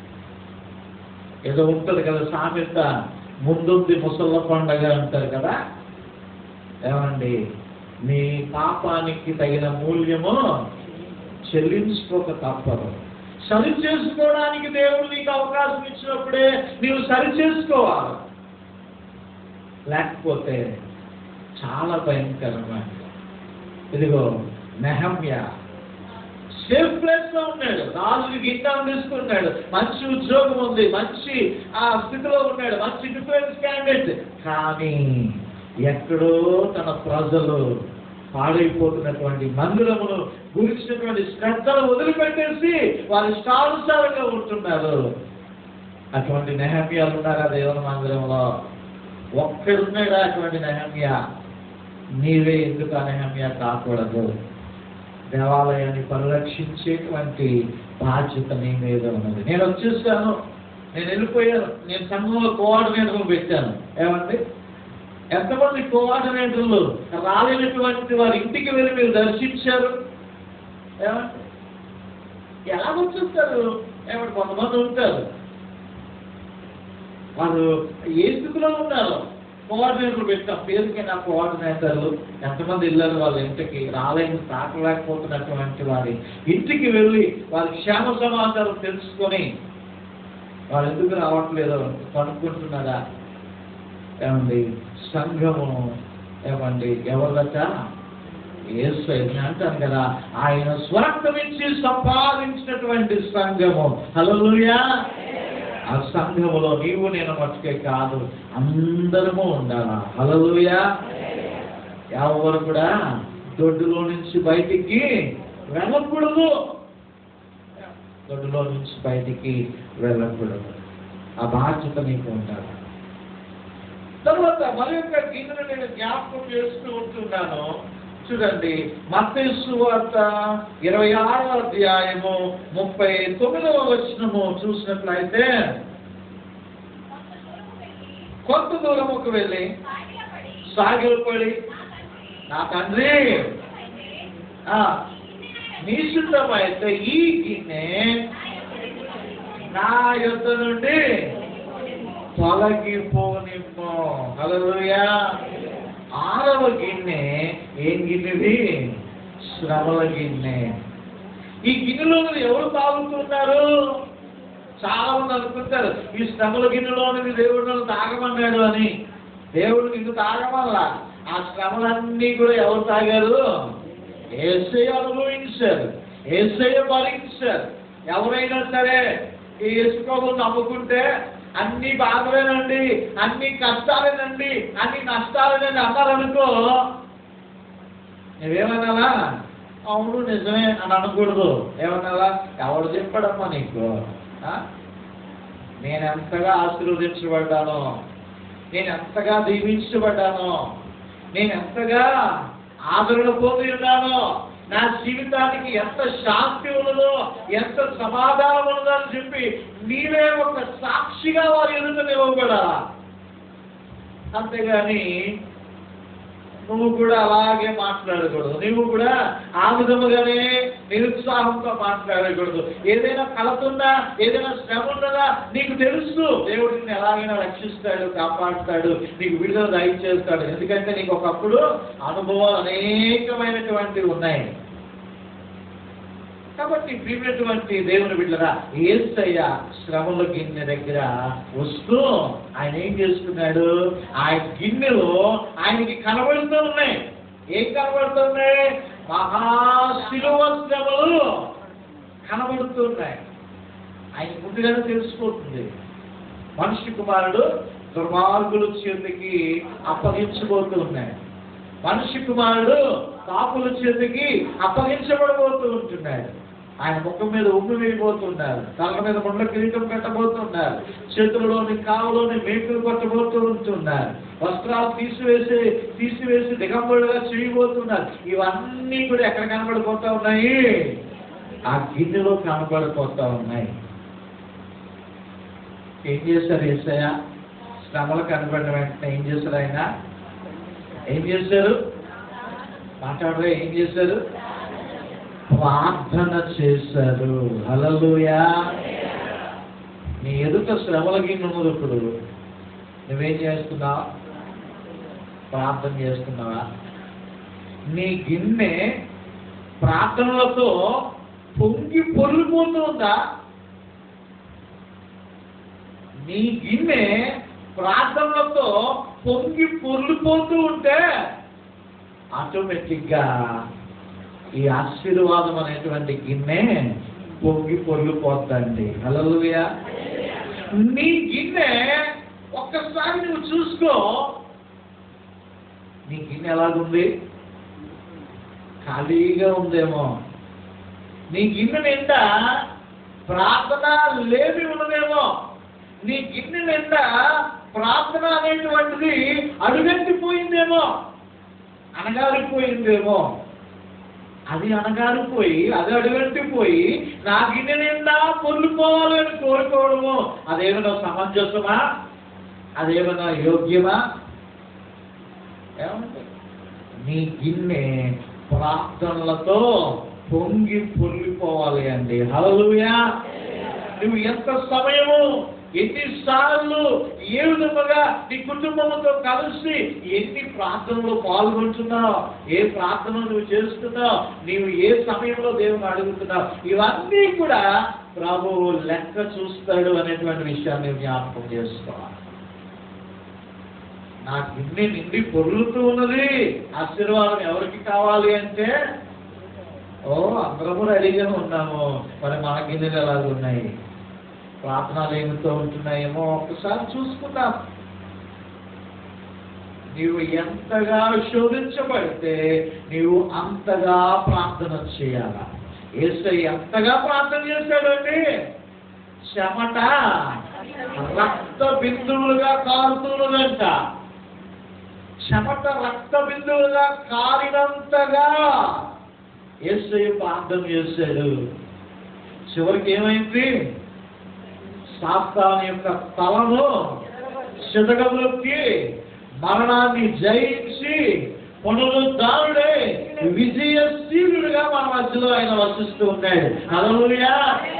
ఏదో ఉంటుంది కదా సామెత ముందుంది ముసళ్ళ పండగ అంటారు కదా ఏమండి నీ పాపానికి తగిన మూల్యము చెల్లించుకోక తప్పదు సరి చేసుకోవడానికి దేవుడు నీకు అవకాశం ఇచ్చినప్పుడే నీవు సరి చేసుకోవాలి లేకపోతే చాలా భయంకరమైన ఇదిగో నెహమ్య సేఫ్ ప్లేస్ లో ఉన్నాడు రాజుకి గిట్టం తీసుకున్నాడు మంచి ఉద్యోగం ఉంది మంచి ఆ స్థితిలో ఉన్నాడు మంచి డిఫెన్స్ క్యాండిడేట్ కానీ ఎక్కడో తన ప్రజలు పాడైపోతున్నటువంటి మందిరమును గురించినటువంటి శ్రద్ధను వదిలిపెట్టేసి వారి ఇష్టానుసారంగా ఉంటున్నారు అటువంటి నెహమ్యాలు ఉన్నారా దేవుని మందిరంలో ఒక్కడున్నాడా అటువంటి నెహమ్య నీవే ఎందుకు ఆ నెహమ్య కాకూడదు దేవాలయాన్ని పరిరక్షించేటువంటి బాధ్యత నీ మీద ఉన్నది నేను వచ్చేసాను నేను వెళ్ళిపోయాను నేను సంఘంలో కోఆర్డినేటర్ పెట్టాను ఏమండి ఎంతమంది కోఆర్డినేటర్లు రాలేనటువంటి వారి ఇంటికి వెళ్ళి మీరు దర్శించారు ఏమండి ఎలా వచ్చేస్తారు ఏమంటే కొంతమంది ఉంటారు వాళ్ళు ఏ స్థితిలో ఉన్నారు కోఆర్డినేటర్లు పెట్టిన పేరుకి నా కోఆర్డినేటర్లు ఎంతమంది వెళ్ళారు వాళ్ళ ఇంటికి రాలేని తాకలేకపోతున్నటువంటి వారి ఇంటికి వెళ్ళి వారి క్షేమ సమాచారం తెలుసుకొని వాళ్ళు ఎందుకు రావట్లేదో కనుక్కుంటున్నారా ఏమండి సంఘము ఏమండి ఎవరిదట యేసు నేను అంటాను కదా ఆయన స్వరక్తమించి సంపాదించినటువంటి సంఘము హల్లెలూయా ఆ సంఘములో నీవు నేను మట్టుకే కాదు అందరము ఉండాలా హల్లెలూయా ఎవరు కూడా దొడ్డులో నుంచి బయటికి వెళ్ళకూడదు దొడ్డులో నుంచి బయటికి వెళ్ళకూడదు ఆ బాధ్యత నీకు ఉండాలి తర్వాత మరి యొక్క గిన్నెను నేను జ్ఞాపకం చేస్తూ ఉంటున్నాను చూడండి మత్తయి వార్త ఇరవై ఆరో అధ్యాయము ముప్పై తొమ్మిదవ వచనము చూసినట్లయితే కొంత దూరముకు వెళ్ళి సాగిలపడి నా తండ్రి ఆ, నీ సిద్ధమైతే ఈ గిన్నె నా యొద్ద నుండి తొలగిపోనిమ్మో హల్లెలూయా ఆరవ గిన్నె ఏం గిన్నెది శ్రమల గిన్నె ఈ గిన్నెలో ఎవరు తాగుతున్నారు చాలా మంది అనుకుంటారు ఈ శ్రమల గిన్నెలోని దేవుడు నన్ను తాగమన్నాడు అని దేవుడు నిన్ను తాగమల్లా ఆ శ్రమలన్నీ కూడా ఎవరు తాగారు ఏసై అనుభవించారు ఏసై భరించారు ఎవరైనా సరే ఈ యేసుప్రభుని నమ్ముకుంటే అన్ని బాధలేనండి అన్ని కష్టాలేనండి అన్ని నష్టాలేనండి అన్నారనుకో నువ్వేమన్నావా అవును నిజమే అని అనకూడదు ఏమన్నావా ఎవడు చెప్పాడమ్మా నీకు ఆ? నేను ఎంతగా ఆశీర్వదించబడ్డాను నేను ఎంతగా దీవించబడ్డాను నేను ఎంతగా ఆదరణ పొంది ఉన్నాను నా జీవితానికి ఎంత శాంతి ఉన్నదో ఎంత సమాధానం ఉన్నదో అని చెప్పి నీవే ఒక సాక్షిగా వారి ఎదుట ఇవ్వబడా అంతేగాని నువ్వు కూడా అలాగే మాట్లాడకూడదు నువ్వు కూడా ఆ విధముగానే నిరుత్సాహంతో మాట్లాడకూడదు ఏదైనా కలతున్నా ఏదైనా శ్రమ ఉన్నదా నీకు తెలుసు దేవుడు నిన్ను ఎలాగైనా రక్షిస్తాడు కాపాడుతాడు నీకు విడుదల దయచేస్తాడు ఎందుకంటే నీకు ఒకప్పుడు అనుభవాలు అనేకమైనటువంటివి ఉన్నాయి కాబట్టి ప్రియమైనటువంటి దేవుని బిడ్డరా ఏసయ్య శ్రమల గిన్నె దగ్గర వస్తూ ఆయన ఏం చేస్తున్నాడు ఆ గిన్నెలో ఆయనకి కనబడుతూ ఉన్నాయి ఏం కనబడుతున్నాయి మహాశిలువ శ్రమలు కనబడుతున్నాయి ఆయన ముందుగానే తెలిసిపోతుంది మనిషి కుమారుడు దుర్మార్గుల చేతికి అప్పగించబోతూ ఉన్నాయి మనిషి కుమారుడు పాపుల చేతికి అప్పగించబడబోతూ ఉంటున్నాడు ఆయన ముఖం మీద ఉమ్మి వేయబోతున్నారు తల మీద ముండ్ల కిరీటం పెట్టబోతున్నారు చేతులలోని కావులోని మేకులు కొట్టబోతూ ఉంటున్నారు వస్త్రాలు తీసివేసి తీసివేసి దిగంబరులుగా చేయబోతున్నారు ఇవన్నీ కూడా ఎక్కడ కనబడిపోతా ఉన్నాయి ఆ గిన్నెలో కనబడిపోతా ఉన్నాయి ఏం చేశారు ఏసయ్య శ్రమలు కనబడిన వెంటనే ఏం చేశారు ఆయన ఏం చేశారు మాట్లాడరా ఏం చేశారు ప్రార్థన చేశారు హలలుయా నీ ఎదుట శ్రమల గిన్నె ఉన్నది ఇప్పుడు నువ్వేం చేస్తున్నావు ప్రార్థన చేస్తున్నావా నీ గిన్నె ప్రార్థనలతో పొంగి పొర్లిపోతుందా నీ గిన్నె ప్రార్థనలతో పొంగి పొర్లిపోతూ ఉంటే ఆటోమేటిక్గా ఈ ఆశీర్వాదం అనేటువంటి గిన్నె పొంగి పొర్లిపోద్దండి హల్లెలూయా నీ గిన్నె ఒక్కసారి నువ్వు చూసుకో నీ గిన్నె ఎలాగుంది ఖాళీగా ఉందేమో నీ గిన్నె నిండా ప్రార్థన లేని ఉన్నదేమో నీ గిన్నె నిండా ప్రార్థన అనేటువంటిది అడుగంటిపోయిందేమో అనగారిపోయిందేమో అది అనగారిపోయి అది అడుగంటిపోయి నా గిన్నె నిండా పొల్లిపోవాలి అని కోరుకోవడము అదేమైనా సమంజసమా అదేమైనా యోగ్యమా ఏమంటే నీ గిన్నె ప్రార్థనలతో పొంగి పొర్లిపోవాలి అండి హల్లెలూయా నువ్వు ఎంత సమయము ఎన్నిసార్లు ఏ విధముగా నీ కుటుంబంతో కలిసి ఎన్ని ప్రార్థనలు పాల్గొంటున్నావు ఏ ప్రార్థన నువ్వు చేస్తున్నావు నీవు ఏ సమయంలో దేవుని అడుగుతున్నావు ఇవన్నీ కూడా ప్రభువు లెక్క చూస్తాడు అనేటువంటి విషయాన్ని జ్ఞాపకం చేసుకోవాలి నా గిన్నె నిండి పొర్లుతూ ఉన్నది ఆశీర్వాదం ఎవరికి కావాలి అంటే ఓ అందరము రెడీగానే ఉన్నాము మరి మన గిన్నెలు ఎలాగున్నాయి ప్రార్థనలు ఏమితో ఉంటున్నాయేమో ఒకసారి చూసుకుందాం నీవు ఎంతగా శోధించబడితే నీవు అంతగా ప్రార్థన చేయాల ఏసై ఎంతగా ప్రార్థన చేశాడండి చెమట రక్త బిందువులుగా కారుతున్నదంట చెమట రక్త బిందువులుగా కారినంతగా ఏసై ప్రార్థన చేశాడు చివరికి ఏమైంది సాతాన్ యొక్క తలను శతకంలోకి మరణాన్ని జయించి పునరుద్ధారుడే విజయశీలుడుగా మన మధ్యలో ఆయన వసిస్తూ ఉన్నాడు హల్లెలూయా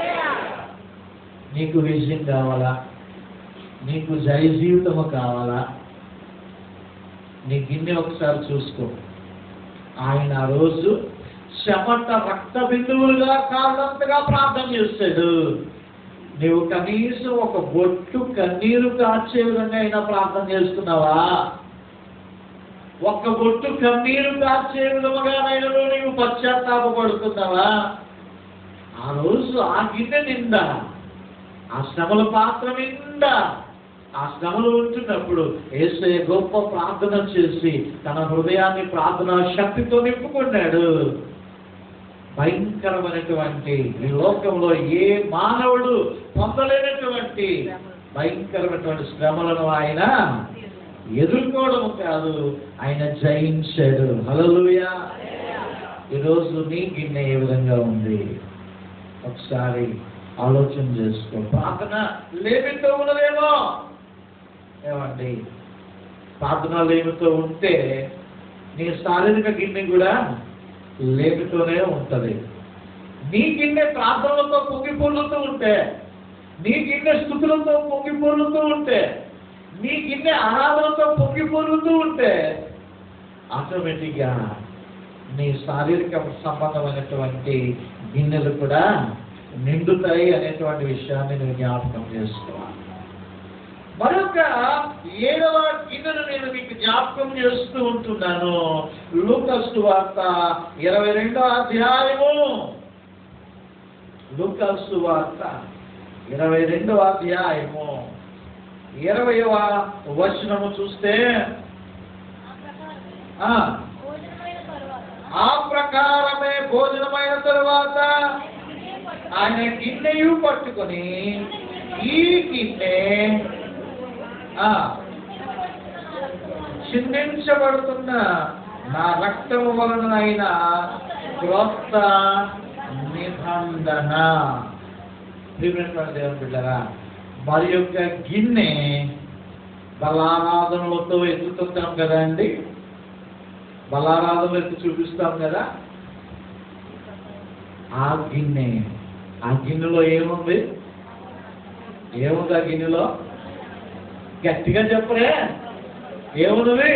నీకు విజయం కావాలా నీకు జయ జీవితము కావాలా నీ గిన్నె ఒకసారి చూసుకో ఆయన ఆ రోజు చెమట రక్త బిందువులుగా కాళ్ళంతగా ప్రార్థన చేస్తాడు నువ్వు కనీసం ఒక బొట్టు కన్నీరు కార్చే విధంగా అయినా ప్రార్థన చేస్తున్నావా ఒక్క బొట్టు కన్నీరు కార్చే విధముగానైనా నీవు పశ్చాత్తాపడుతున్నావా ఆ రోజు ఆ గిన్నె నిండా ఆ శ్రమల పాత్ర నిండా ఆ శ్రమలు ఉంటున్నప్పుడు ఏసయ్య గొప్ప ప్రార్థన చేసి తన హృదయాన్ని ప్రార్థనా శక్తితో నింపుకున్నాడు భయంకరమైనటువంటి ఈ లోకంలో ఏ మానవుడు పొందలేనటువంటి భయంకరమైనటువంటి శ్రమలను ఆయన ఎదుర్కోవడం కాదు ఆయన జయించాడు హల్లెలూయా ఈరోజు నీ గిన్నె ఏ విధంగా ఉంది ఒకసారి ఆలోచన చేసుకో ప్రార్థన లేమితో ఉన్నదేమో ఏమండి ప్రార్థన లేమితో ఉంటే నీ శారీరక గిన్నె కూడా లేమితోనే ఉంటది నీ గిన్నె ప్రార్థనలతో పొంగి పొర్లుతూ ఉంటే నీ గిన్నె స్థుతులతో పొంగి పొర్లుతూ ఉంటే నీ గిన్నె ఆరాధనతో పొంగి పొర్లుతూ ఉంటే ఆటోమేటిక్గా నీ శారీరక సంబంధమైనటువంటి గిన్నెలు కూడా నిండుతాయి అనేటువంటి విషయాన్ని నువ్వు జ్ఞాపకం చేసుకోవాలి మరొక ఏడవ గిన్నెను నేను మీకు జ్ఞాపకం చేస్తూ ఉంటున్నాను లూకస్ వార్త ఇరవై రెండో అధ్యాయము లూకస్ వార్త ఇరవై రెండవ అధ్యాయము ఇరవైవ వచనము చూస్తే ఆ ప్రకారం ఆ భోజనమైన తరువాత ఆ ప్రకారమే భోజనమైన తరువాత గిన్నె ఆయన గిన్నెయు పట్టుకొని ఈ గిన్నె ఆ, చిందించబడుతున్న నా రక్తము వలన అయిన క్రొత్త నిబంధన ప్రియమైనటువంటి దేవుని బిడ్డరా మరి యొక్క గిన్నె బలారాధనలతో ఎత్తుతుంటాం కదా అండి బలారాధనలు ఎత్తి చూపిస్తాం కదా ఆ గిన్నె ఆ గిన్నెలో ఏముంది ఏముంది ఆ గిన్నెలో గట్టిగా చెప్పరే ఏమున్నది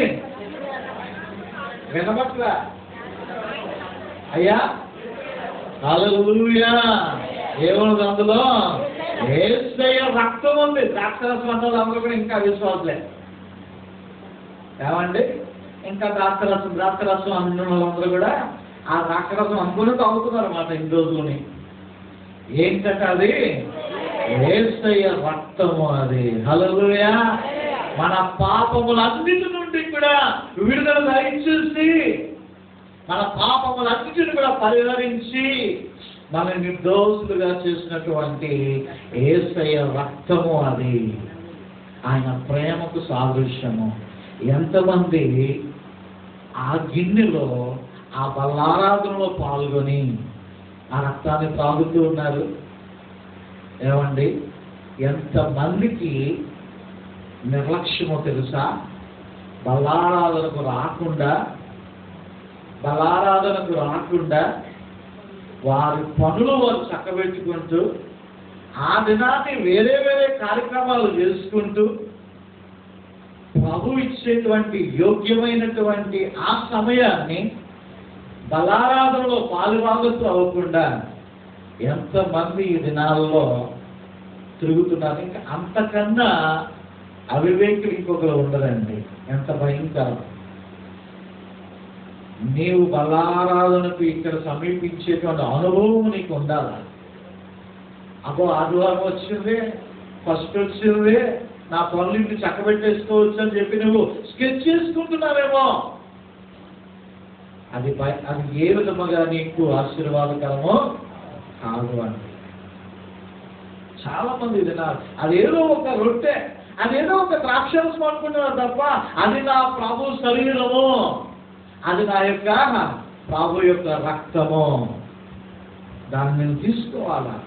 వినపట్ల అయ్యా హల్లెలూయా ఏమున్నది అందులో ఏసయ్య రక్తం ఉంది ద్రాక్షరసం అన్న అందరూ కూడా ఇంకా విశ్వాసలే ఏమండి ఇంకా ద్రాక్షరసం ద్రాక్షరసం అన్న వాళ్ళందరూ కూడా ఆ ద్రాక్షరసం అనుకుని తాగుతున్నారు అన్నమాట ఇన్ని రోజులని ఏంటంటే అది ఏసయ్య రక్తము అది హల్లెలూయా మన పాపములన్నిటి నుండి కూడా విడుదల దయచేసి మన పాపములన్నిటిని కూడా పరిహరించి మన నిర్దోషులుగా చేసినటువంటి ఏసయ్య రక్తము అది ఆయన ప్రేమకు సాదృశ్యము ఎంతమంది ఆ గిన్నెలో ఆ బల్లారాధనలో పాల్గొని ఆ రక్తాన్ని తాగుతూ ఉన్నారు ఏమండి ఎంతమందికి నిర్లక్ష్యమో తెలుసా బలారాధనకు రాకుండా బలారాధనకు రాకుండా వారి పనులు వారు చక్కబెట్టుకుంటూ ఆ దినాన్ని వేరే వేరే కార్యక్రమాలు చేసుకుంటూ ప్రభు ఇచ్చేటువంటి యోగ్యమైనటువంటి ఆ సమయాన్ని బలారాధనలో పాలుభాగస్తూ అవ్వకుండా ఎంతమంది ఈ దినాల్లో తిరుగుతున్నారు ఇంకా అంతకన్నా అవివేకులు ఇంకొకరు ఉండదండి ఎంత భయంకరం నీవు బలారాధనకు ఇక్కడ సమీపించేటువంటి అనుభవం నీకు ఉండాలి అబ్బో ఆదివారం వచ్చింది ఫస్ట్ వచ్చింది నా పనులు ఇంటి చక్కబెట్టేసుకోవచ్చు అని చెప్పి నువ్వు స్కెచ్ చేసుకుంటున్నావేమో అది భయ- అది ఏ విధముగా నీకు ఆశీర్వాదకరమో కాదు అండి చాలా మంది తిన్నారు అదేదో ఒక రొట్టె అదేదో ఒక ద్రాక్షరసం అనుకుంటున్నారు తప్ప అది నా ప్రభు శరీరము అది నా యొక్క ప్రభు యొక్క రక్తము దాన్ని నేను తీసుకోవాలా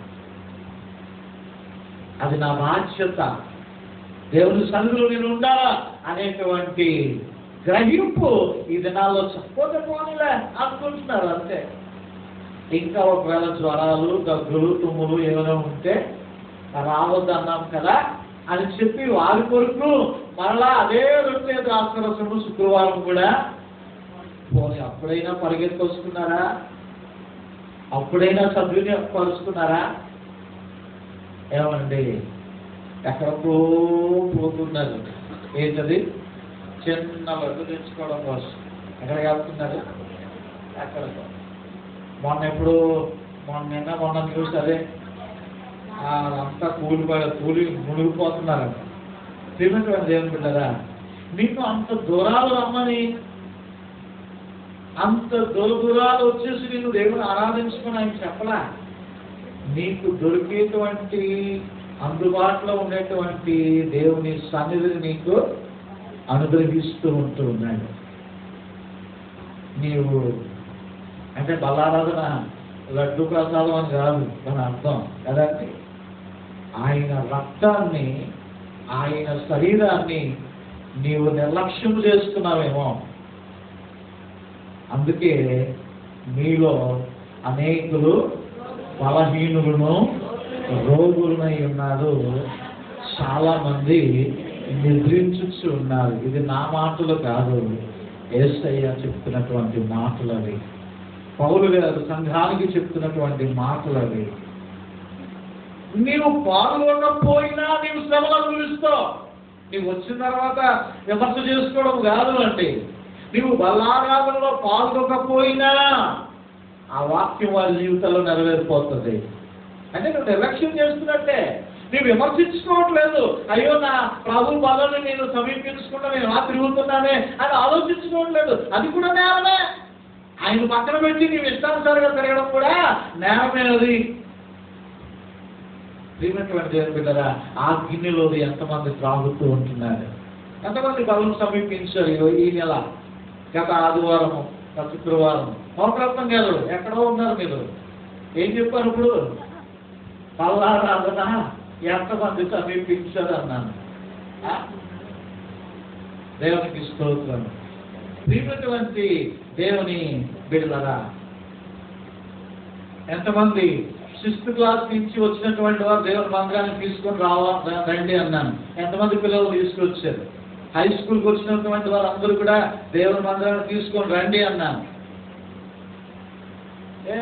అది నా బాధ్యత దేవుని సన్నిధిలో నేను ఉండాలా అనేటువంటి గ్రహింపు ఈ దినాల్లో చెప్పకపోతే పోనీలే అనుకుంటున్నారు అంతే ఇంకా ఒకవేళ జ్వరాలు దగ్గులు తుమ్ములు ఏమైనా ఉంటే రావద్దు అన్నాం కదా అని చెప్పి వారి కొరకు మరలా అదే రొట్టె ద్రాక్షరసము శుక్రవారం కూడా పోనీ అప్పుడైనా పరిగెత్తుకొస్తున్నారా అప్పుడైనా సద్వినియోగపరుచుకున్నారా ఏమండి ఎక్కడికో పోతున్నారు ఏంటది చిన్న లడ్డు తెచ్చుకోవడం కోసం ఎక్కడికి వెళ్తున్నారు ఎక్కడికో మొన్న ఎప్పుడు మొన్న నిన్న మొన్న న్యూస్ అదే ఆ, అంతా కూలిపోయి కూలి మునిగిపోతున్నారంట శ్రీమంతుడు దేవుని బిడ్డరా నిన్ను అంత దూరాలు రమ్మని అంత దూర దూరాలు వచ్చేసి నిన్ను దేవుని ఆరాధించుకుని ఆయన చెప్పలా నీకు దొరికేటువంటి అందుబాటులో ఉండేటువంటి దేవుని సన్నిధిని నీకు అనుగ్రహిస్తూ ఉంటూ ఉన్నాడు నీవు అంటే బలారాధన లడ్డు ప్రసాదం అని కాదు మన అర్థం కదండి ఆయన రక్తాన్ని ఆయన శరీరాన్ని నీవు నిర్లక్ష్యం చేసుకున్నావేమో అందుకే మీలో అనేకులు బలహీనులను రోగులనై ఉన్నారు చాలా మంది నిద్రించుచు ఉన్నారు ఇది నా మాటలు కాదు ఏసయ్య చెప్తున్నటువంటి మాటలు అవి పౌలు గారు సంఘానికి చెప్తున్నటువంటి మాటలు అవి నీవు పాల్గొనకపోయినా నీవు శ్రమలు అనుభవిస్తావు నీవు వచ్చిన తర్వాత విమర్శ చేసుకోవడం కాదు అండి నీవు బల్లారాధనలో పాల్గొనకపోయినా ఆ వాక్యం వారి జీవితంలో నెరవేరిపోతుంది అంటే నువ్వు నిర్లక్ష్యం చేస్తున్నట్టే నువ్వు విమర్శించుకోవట్లేదు అయ్యో నా ప్రభు బలని నేను సమీపించుకుంటా నేను ఎలా తిరుగుతున్నానే అని ఆలోచించుకోవట్లేదు అది కూడా నేరమే ఆయన పక్కన పెట్టి నీవు ఇష్టానుసారంగా తిరగడం కూడా నేరమే అది ప్రియమైనటువంటి దేవుని బిడ్డరా ఆ గిన్నెలో ఎంతమంది త్రాగుతూ ఉంటున్నారు ఎంతమంది బలం సమీపించారు ఈ- ఈ నెల గత ఆదివారము గత శుక్రవారం మోకరత్నం గారు ఎక్కడో ఉన్నారు మీరు ఏం చెప్పారు ఇప్పుడు పల్లారాధన ఎంతమంది సమీపించారు అన్నాను ఆ? దేవునికి స్తోత్రం ప్రియమైనటువంటి దేవుని బిడ్డలరా ఎంతమంది సిక్స్త్ క్లాస్ నుంచి వచ్చినటువంటి వారు దేవుని మందిరానికి తీసుకొని రావా రండి అన్నాను ఎంతమంది పిల్లలు తీసుకొచ్చారు హై స్కూల్కి వచ్చినటువంటి వారు అందరూ కూడా దేవుని మందిరానికి తీసుకొని రండి అన్నాను ఏ?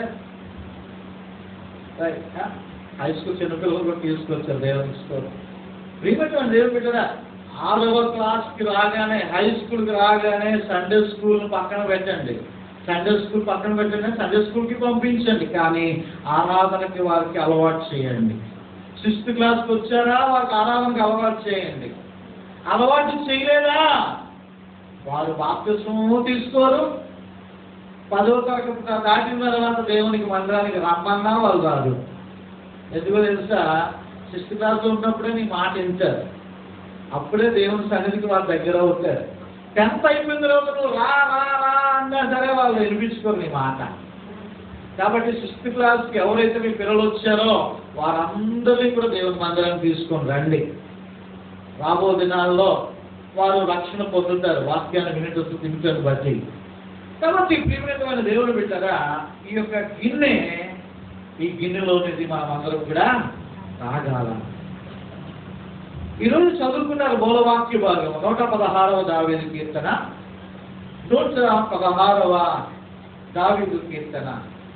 రైట్, ఆ? హై స్కూల్ చిన్నపిల్లలు కూడా తీసుకొచ్చారు దేవునికి స్తోత్రం ప్రియమైనటువంటి దేవుని బిడ్డరా ఆరవ క్లాస్కి రాగానే హై స్కూల్కి రాగానే సండే స్కూల్ పక్కన పెట్టండి సండే స్కూల్ పక్కన పెట్టండి సండే స్కూల్కి పంపించండి కానీ ఆరాధనకి వారికి అలవాటు చేయండి సిక్స్త్ క్లాస్కి వచ్చారా వారికి ఆరాధనకి అలవాటు చేయండి అలవాటు చేయలేదా వారు బాప్తిస్మము తీసుకోరు పదో తరగతి దాటిన తర్వాత దేవునికి మందిరానికి రమ్మన్నా వాళ్ళు రాదు ఎందుకో తెలుసా సిక్స్త్ క్లాస్లో ఉన్నప్పుడే నీ మాట వింటారు అప్పుడే దేవుని సన్నిధికి వాళ్ళ దగ్గర అవుతారు టెన్త్ అయిపోయిన తర్వాత నువ్వు రా రా రా అన్నా సరే వాళ్ళు వినిపించుకోరు నీ మాట కాబట్టి సిక్స్త్ క్లాస్కి ఎవరైతే మీ పిల్లలు వచ్చారో వారందరినీ కూడా దేవుని మందిరానికి తీసుకొని రండి రాబో దినాల్లో వారు రక్షణ పొందుతారు వాక్యాన్ని వినటం తింటారు బట్టి కాబట్టి ప్రియమైన దేవుడు బిడ్డగా ఈ యొక్క గిన్నె ఈ గిన్నెలోనిది మనం అందరం కూడా తాగాల ఈరోజు చదువుకున్నారు మూలవాక్య భాగం నూట పదహారవ దావేది కీర్తన నూట పదహారవ దావీదు కీర్తన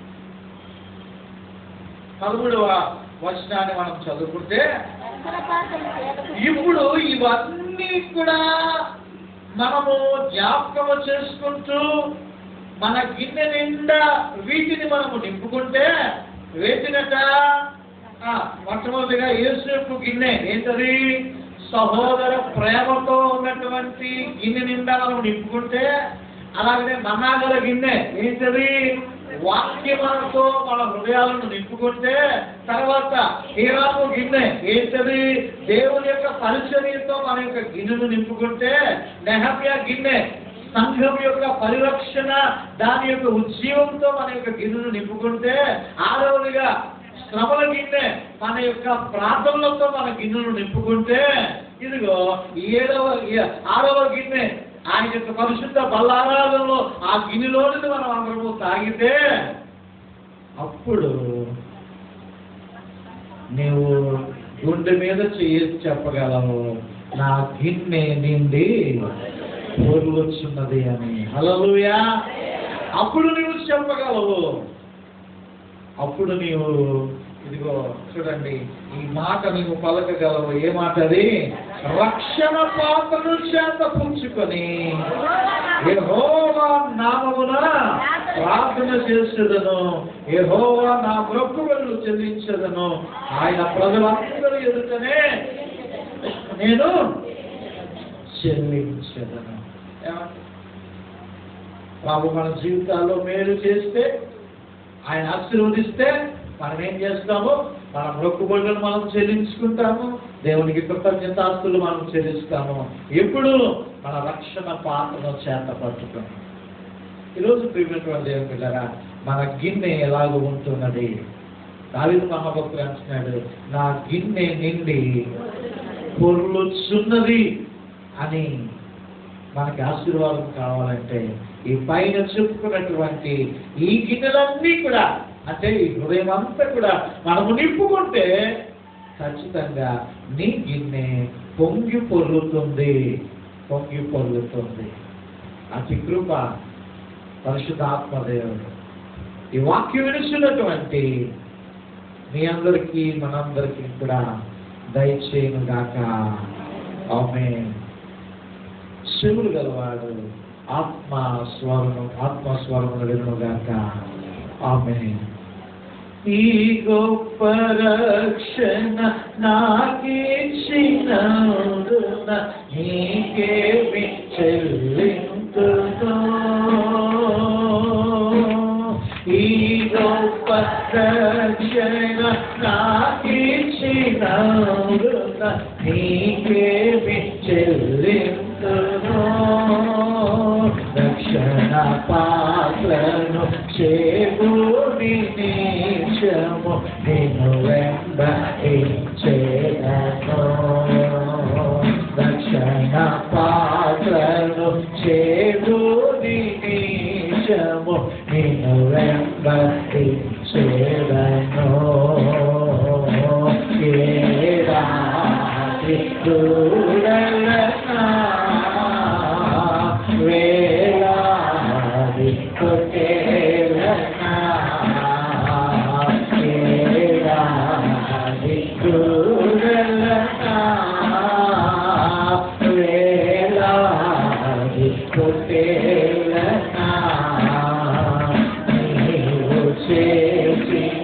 పదమూడవ వచనాన్ని మనం చదువుకుంటే ఉత్తరపాతం చేతకు ఇప్పుడు ఇవన్నీ కూడా మనము జ్ఞాపకము చేసుకుంటూ మన గిన్నె నిండా వీటిని మనము నింపుకుంటే వేటినట ఆ, మొట్టమొదటిగా యేసుపు గిన్నె ఏంటది సహోదర ప్రేమతో ఉన్నటువంటి గిన్నె నిండా మనం నింపుకుంటే అలాగనే మనాగల గిన్నె ఏంటది వాక్యములతో మన హృదయాలను నింపుకుంటే తర్వాత హీరాము గిన్నె ఏంటది దేవుని యొక్క పరిచర్యతో మన యొక్క గిన్నెను నింపుకుంటే నెహమ్య గిన్నె సంఘం యొక్క పరిరక్షణ దాని యొక్క ఉజ్జీవంతో మన యొక్క గిన్నెను నింపుకుంటే ఆరవదిగా శ్రమల గిన్నె మన యొక్క ప్రార్థనలతో మన గిన్నెను నింపుకుంటే ఇదిగో ఈ ఏడవ ఈ ఆరవ గిన్నె ఆయన యొక్క పరిశుద్ధ బల్లారాధనలో ఆ గిన్నెలోనిది మనం అందరము తాగితే అప్పుడు నీవు గుండె మీద చేసి చెప్పగలవు నా గిన్నె నిండి పొరులుచున్నది అని హల్లెలూయా అప్పుడు నీవు చెప్పగలవు అప్పుడు నీవు ఇదిగో చూడండి ఈ మాట నీవు పలకగలవు ఏ మాట అది రక్షణ పాత్రను చేత పుంచుకొని యెహోవా నామమున ప్రార్థన చేసేదను యెహోవా నా మొక్కుబడులు చెల్లించదను ఆయన ప్రజలందరూ ఎదుటనే నేను చెల్లించదను ఏమంటే ప్రభు మన జీవితాల్లో మేలు చేస్తే ఆయన ఆశీర్వదిస్తే మనం ఏం చేస్తాము మన మొక్కుబడులను మనం చెల్లించుకుంటాము దేవునికి కృతజ్ఞతాస్తులు మనం చెల్లిస్తాము ఎప్పుడు మన రక్షణ పాత్రను చేత పట్టుకుని ఈరోజు ప్రియమైనటువంటి దేవుని పిల్లరా మన గిన్నె ఎలాగ ఉంటున్నది దావిద మహాభక్తులు అంటున్నాడు నా గిన్నె నిండి పొర్లుచున్నది అని మనకి ఆశీర్వాదం కావాలంటే ఈ పైన చెప్పుకున్నటువంటి ఈ గిన్నెలన్నీ కూడా అంటే ఈ హృదయం అంతా కూడా మనము నింపుకుంటే ఖచ్చితంగా నీ గిన్నె పొంగి పొర్లుతుంది పొంగి పొర్లుతుంది అతి కృప పరిశుద్ధాత్మదేవుడు ఈ వాక్యం వినిస్తున్నటువంటి మీ అందరికీ మనందరికీ కూడా దయచేయను గాక ఆమె శివులు గలవాడు ఆత్మ స్వరము ఆత్మ స్వరమును వినును గాక ఆమె ఈ గొప్ప రక్షణ నాకిచ్చినందున నీకేమి చెల్లింతును ఈ గొప్ప రక్షణ నాకిచ్చినందున నీకేమి చెల్లింతును రక్షణ పాత్రను చేకూరి నీచము నేను వెంబడించేదను రక్షణ పాత్రను చేకూరి నీచము నేను వెంబడించేదను ఏడాది దూరలనా వేలాది కొట్టేలనా ఏడాది దూరలనా వేలాది కొట్టేలనా నీవు చేసిన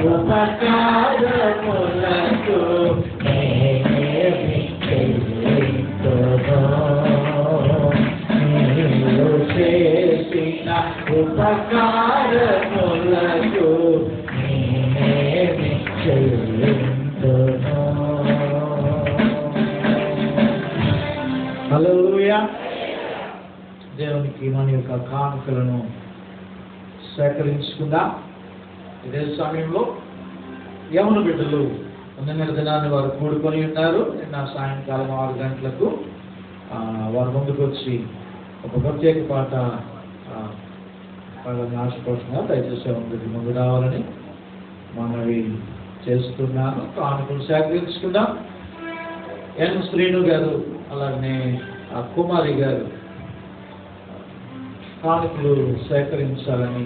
ఉపకారములకు నేనేమి చెల్లింతును నీవు చేసిన ఉపకారములకు నేనేమి చెల్లింతును హల్లెలూయా దేవునికి మన యొక్క కానుకలను సేకరించుకుందాం ఇదే సమయంలో యమున బిడ్డలు నిన్న దినాన్ని వారు కూడుకొని ఉన్నారు నిన్న సాయంకాలం ఆరు గంటలకు ఆ, వారు ముందుకు వచ్చి ఒక ప్రత్యేక పాట ఆ, వాళ్ళని ఆశపడుతున్నారు దయచేసి యమున బిడ్డలు ముందు రావాలని మనవి చేస్తున్నాను కానుకలు సేకరించుకుందాం ఎన్ శ్రీను గారు అలాగే ఆ కుమారి గారు కానుకలు సేకరించాలని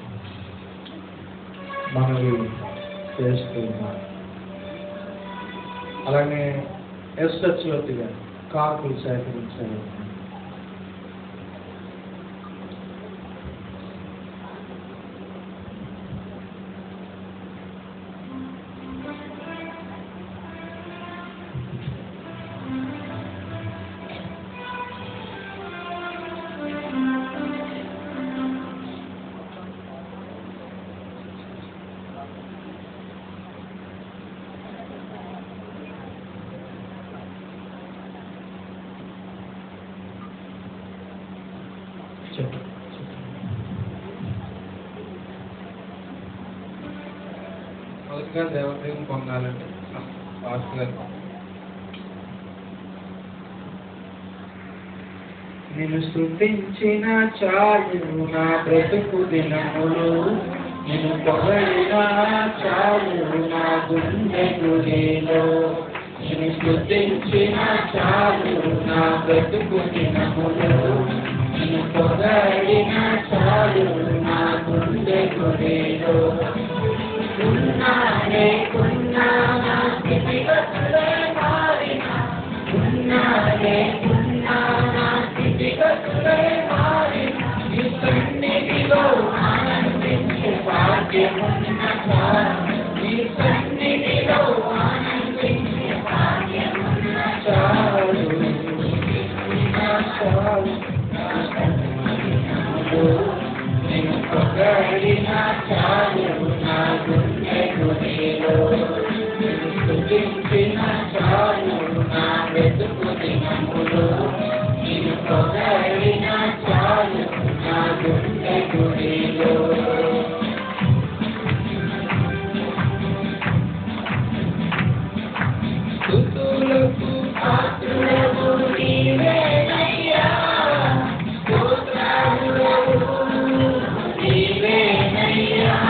మనవి చేస్తున్నాం అలాగే ఎస్ సత్యవతి గారు కానుకలు సేకరించాలని చెప్పు మొదటిగా దేవప్రేమ పొందాలంటే పాస్టర్ గారు నేను స్థుతించిన చాలు నా బ్రతుకు దినములు నేను పొగడిన చాలు నా గుండె గుడిలో నేను స్థుతించిన చాలు నా బ్రతుకు దినములు నేను పొగడిన చాలు నా గుండె గుడిలో ఉన్నానే ఉన్నానా స్థితిగతులే మారినా ఉన్నానే ఉన్నానా స్థితిగతులే మారినా నీ సన్నిధిలో ఆనందించే భాగ్యమున్న చాలు నీ సన్నిధిలో ఆనందించే భాగ్యమున్న చాలు నా చాలు నా సన్నిధిలో నేను పొగడిన చాలు నా గుండె గుడిలో నేను స్తుతించిన చాలు నా వెతుకు దినములు నేను పొగడిన చాలు నా గుండె గుడిలో స్తుతులకు పాత్రులకు నీవేనయ్యా స్తోత్రములకు నీవేనయ్యా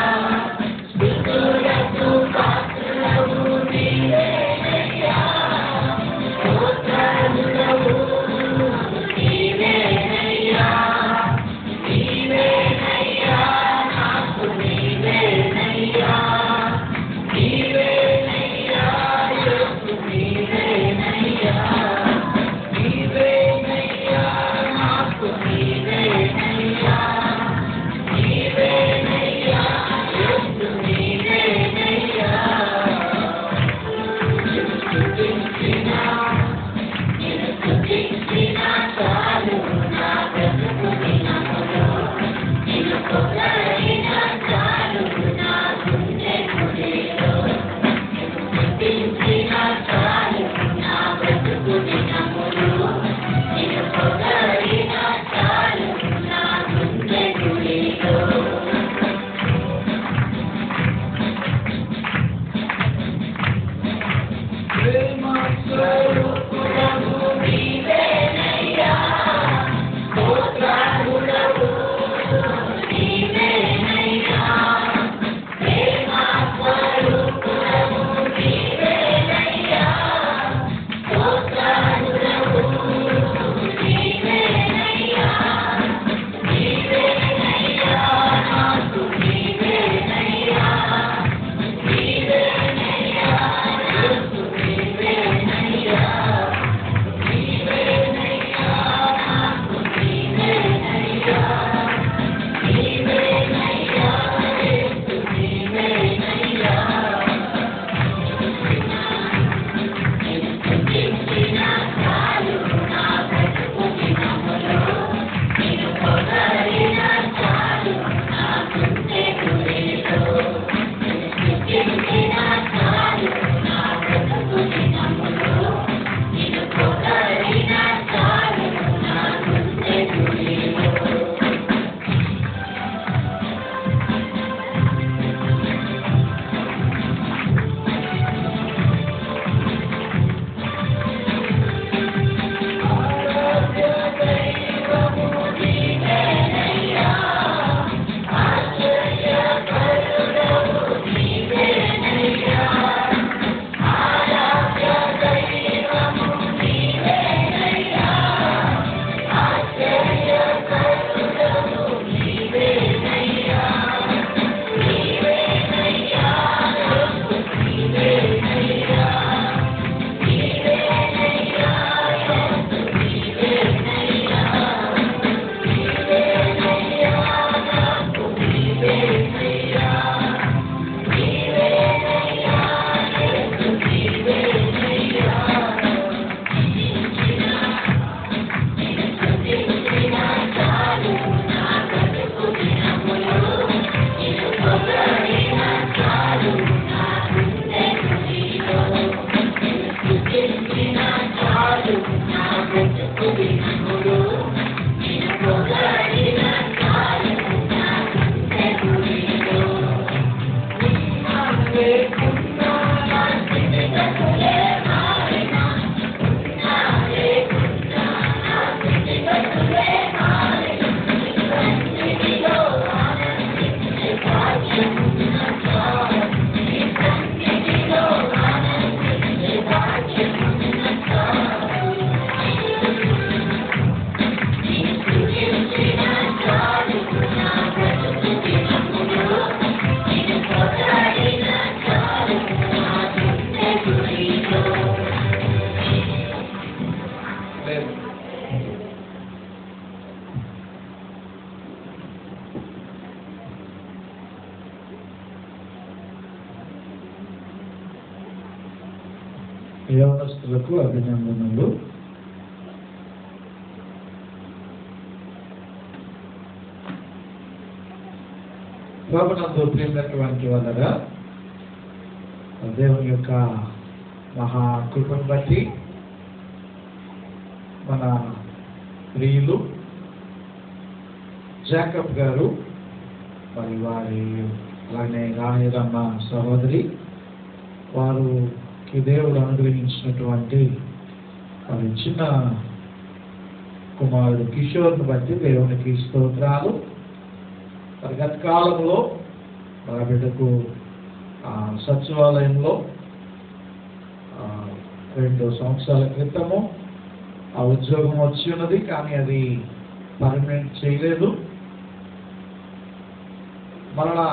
యవనస్తులకు అభినందనలు ప్రభునందు ప్రియమైనటువంటి వాళ్ళగా దేవుని యొక్క మహా కృపను బట్టి మన ప్రియులు జాకబ్ గారు మరి వారి అలాగే రాణిరమ్మ సహోదరి వారికి దేవుడు అనుగ్రహించినటువంటి వారి చిన్న కుమారుడు కిషోర్ని బట్టి దేవునికి స్తోత్రాలు మరి గత కాలంలో మన బిడ్డకు ఆ, సచివాలయంలో ఆ, రెండు సంవత్సరాల క్రితము ఆ ఉద్యోగం వచ్చి ఉన్నది కానీ అది పర్మనెంట్ చేయలేదు మరలా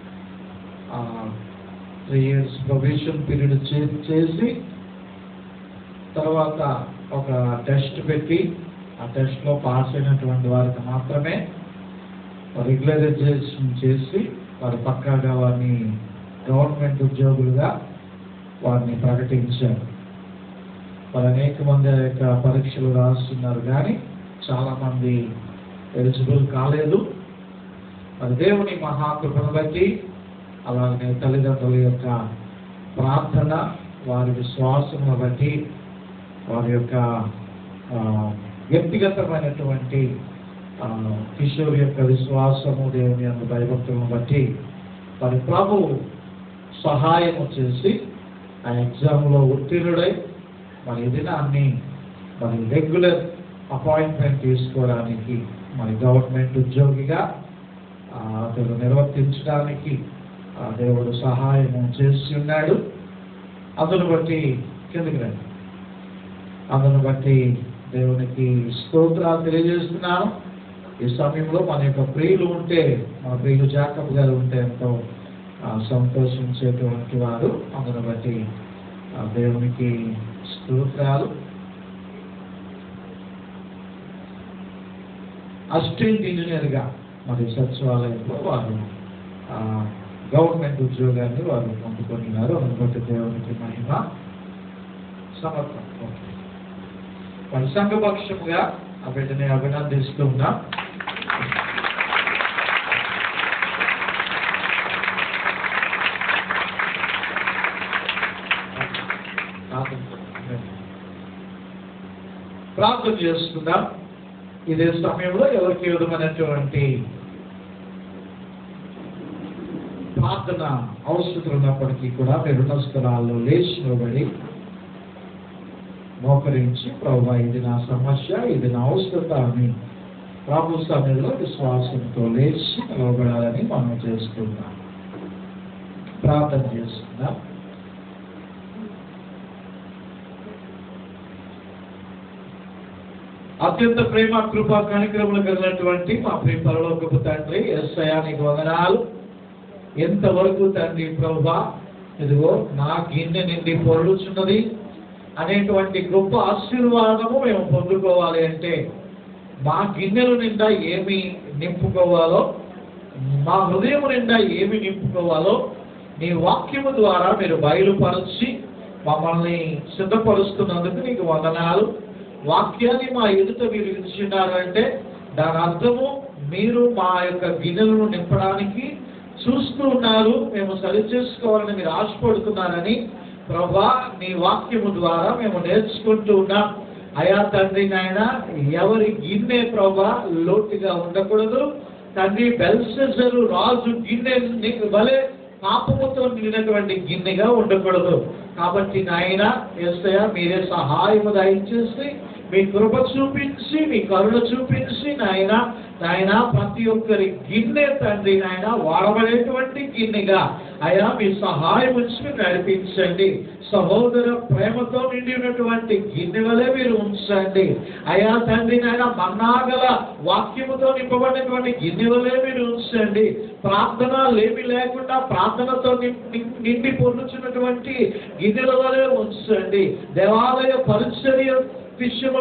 త్రీ ఇయర్స్ ప్రొబేషన్ పీరియడ్ చేసి తర్వాత ఒక టెస్ట్ పెట్టి ఆ టెస్ట్లో పాస్ అయినటువంటి వారికి మాత్రమే రెగ్యులరైజేషన్ చేసి వారి పక్కాగా వారిని గవర్నమెంట్ ఉద్యోగులుగా వారిని ప్రకటించారు మరి అనేక మంది ఆ యొక్క పరీక్షలు రాస్తున్నారు కానీ చాలా మంది ఎలిజిబుల్ కాలేదు మరి దేవుని మహాకృపను బట్టి అలాగే తల్లిదండ్రుల యొక్క ప్రార్థన వారి విశ్వాసమును బట్టి వారి యొక్క ఆ, వ్యక్తిగతమైనటువంటి ఆ, కిషోర్ యొక్క విశ్వాసము దేవుని యొక్క భయభక్తులను బట్టి మరి ప్రభు సహాయము చేసి ఆ ఎగ్జామ్లో ఉత్తీర్ణుడై మరి ఈ దినాన్ని మరి రెగ్యులర్ అపాయింట్మెంట్ తీసుకోవడానికి మరి గవర్నమెంట్ ఉద్యోగిగా ఆ, అతను నిర్వర్తించడానికి ఆ దేవుడు సహాయము చేసి ఉన్నాడు అందును బట్టి కిందకి రండి అందును బట్టి దేవునికి స్తోత్రాలు తెలియజేస్తున్నాను ఈ సమయంలో మన యొక్క ప్రియులు ఉంటే మన ప్రియులు జాకబ్ గారు ఉంటే ఎంతో ఆ, సంతోషించేటువంటి వారు అందును బట్టి ఆ, దేవునికి స్తోత్రాలు అసిస్టెంట్ ఇంజనీర్గా మరి సచివాలయంలో వారు ఆ, గవర్నమెంట్ ఉద్యోగాన్ని వారు పొందుకున్నారు అందును బట్టి దేవునికి మహిమ సమర్థం వారి సంఘపక్షముగా ఆ బిడ్డని అభినందిస్తూ ఉన్నాం ప్రార్థన చేసుకుందాం ఇదే సమయంలో ఎవరికి విధమైనటువంటి ప్రార్థన అవసరం ఉన్నప్పటికీ కూడా మీరున్న స్థలాల్లో లేచి నిలబడి మోకరించి ప్రభు ఇది నా సమస్య ఇది నా అవసరత అని ప్రభు సమయంలో విశ్వాసంతో లేచి నిలబడాలని మనం చేసుకుందాం ప్రార్థన చేస్తున్నాం అత్యంత ప్రేమ కృప కార్యక్రమాలు కలిగినటువంటి మా ప్రేమ పరలోకపు తండ్రి ఎస్ఐయానికి వందనాలు ఎంతవరకు తండ్రి ప్రభా ఇదిగో నా గిన్నె నిండి పొరులుచున్నది అనేటువంటి గొప్ప ఆశీర్వాదము మేము పొందుకోవాలి అంటే మా గిన్నెల నిండా ఏమి నింపుకోవాలో మా హృదయం నిండా ఏమి నింపుకోవాలో నీ వాక్యము ద్వారా మీరు బయలుపరచి మమ్మల్ని సిద్ధపరుస్తున్నందుకు నీకు వందనాలు వాక్యాన్ని మా ఎదుట మీరు ఇచ్చినారంటే దాని అర్థము మీరు మా యొక్క గిన్నెలను నింపడానికి చూస్తూ ఉన్నారు మేము సరి చేసుకోవాలని మీరు ఆశపడుతున్నారని ప్రభా నీ వాక్యము ద్వారా మేము నేర్చుకుంటూ ఉన్నాం అయా తండ్రి నాయన ఎవరి గిన్నె ప్రభా లోటుగా ఉండకూడదు తండ్రి బెల్సెజరు రాజు గిన్నె నీకు వలె పాపముతో నిండినటువంటి గిన్నెగా ఉండకూడదు కాబట్టి నాయన ఏసయ్య మీరే సహాయము దయచేసి మీ కృప చూపించి మీ కరుణ చూపించి నాయన నాయన ప్రతి ఒక్కరి గిన్నె తండ్రి నాయన వాడబడేటువంటి గిన్నెగా అయా మీ సహాయం ఉంచి మీరు నడిపించండి సహోదర ప్రేమతో నిండి ఉన్నటువంటి గిన్నె వలె మీరు ఉంచండి అయా తండ్రి నాయన మన్నాగల వాక్యముతో నింపబడినటువంటి గిన్నె వలె మీరు ఉంచండి ప్రార్థన లేమి లేకుండా ప్రార్థనతో నిం- నిం- నిండి పొందుతున్నటువంటి గిన్నెల వలె ఉంచండి దేవాలయ పరిచర్య విషయంలో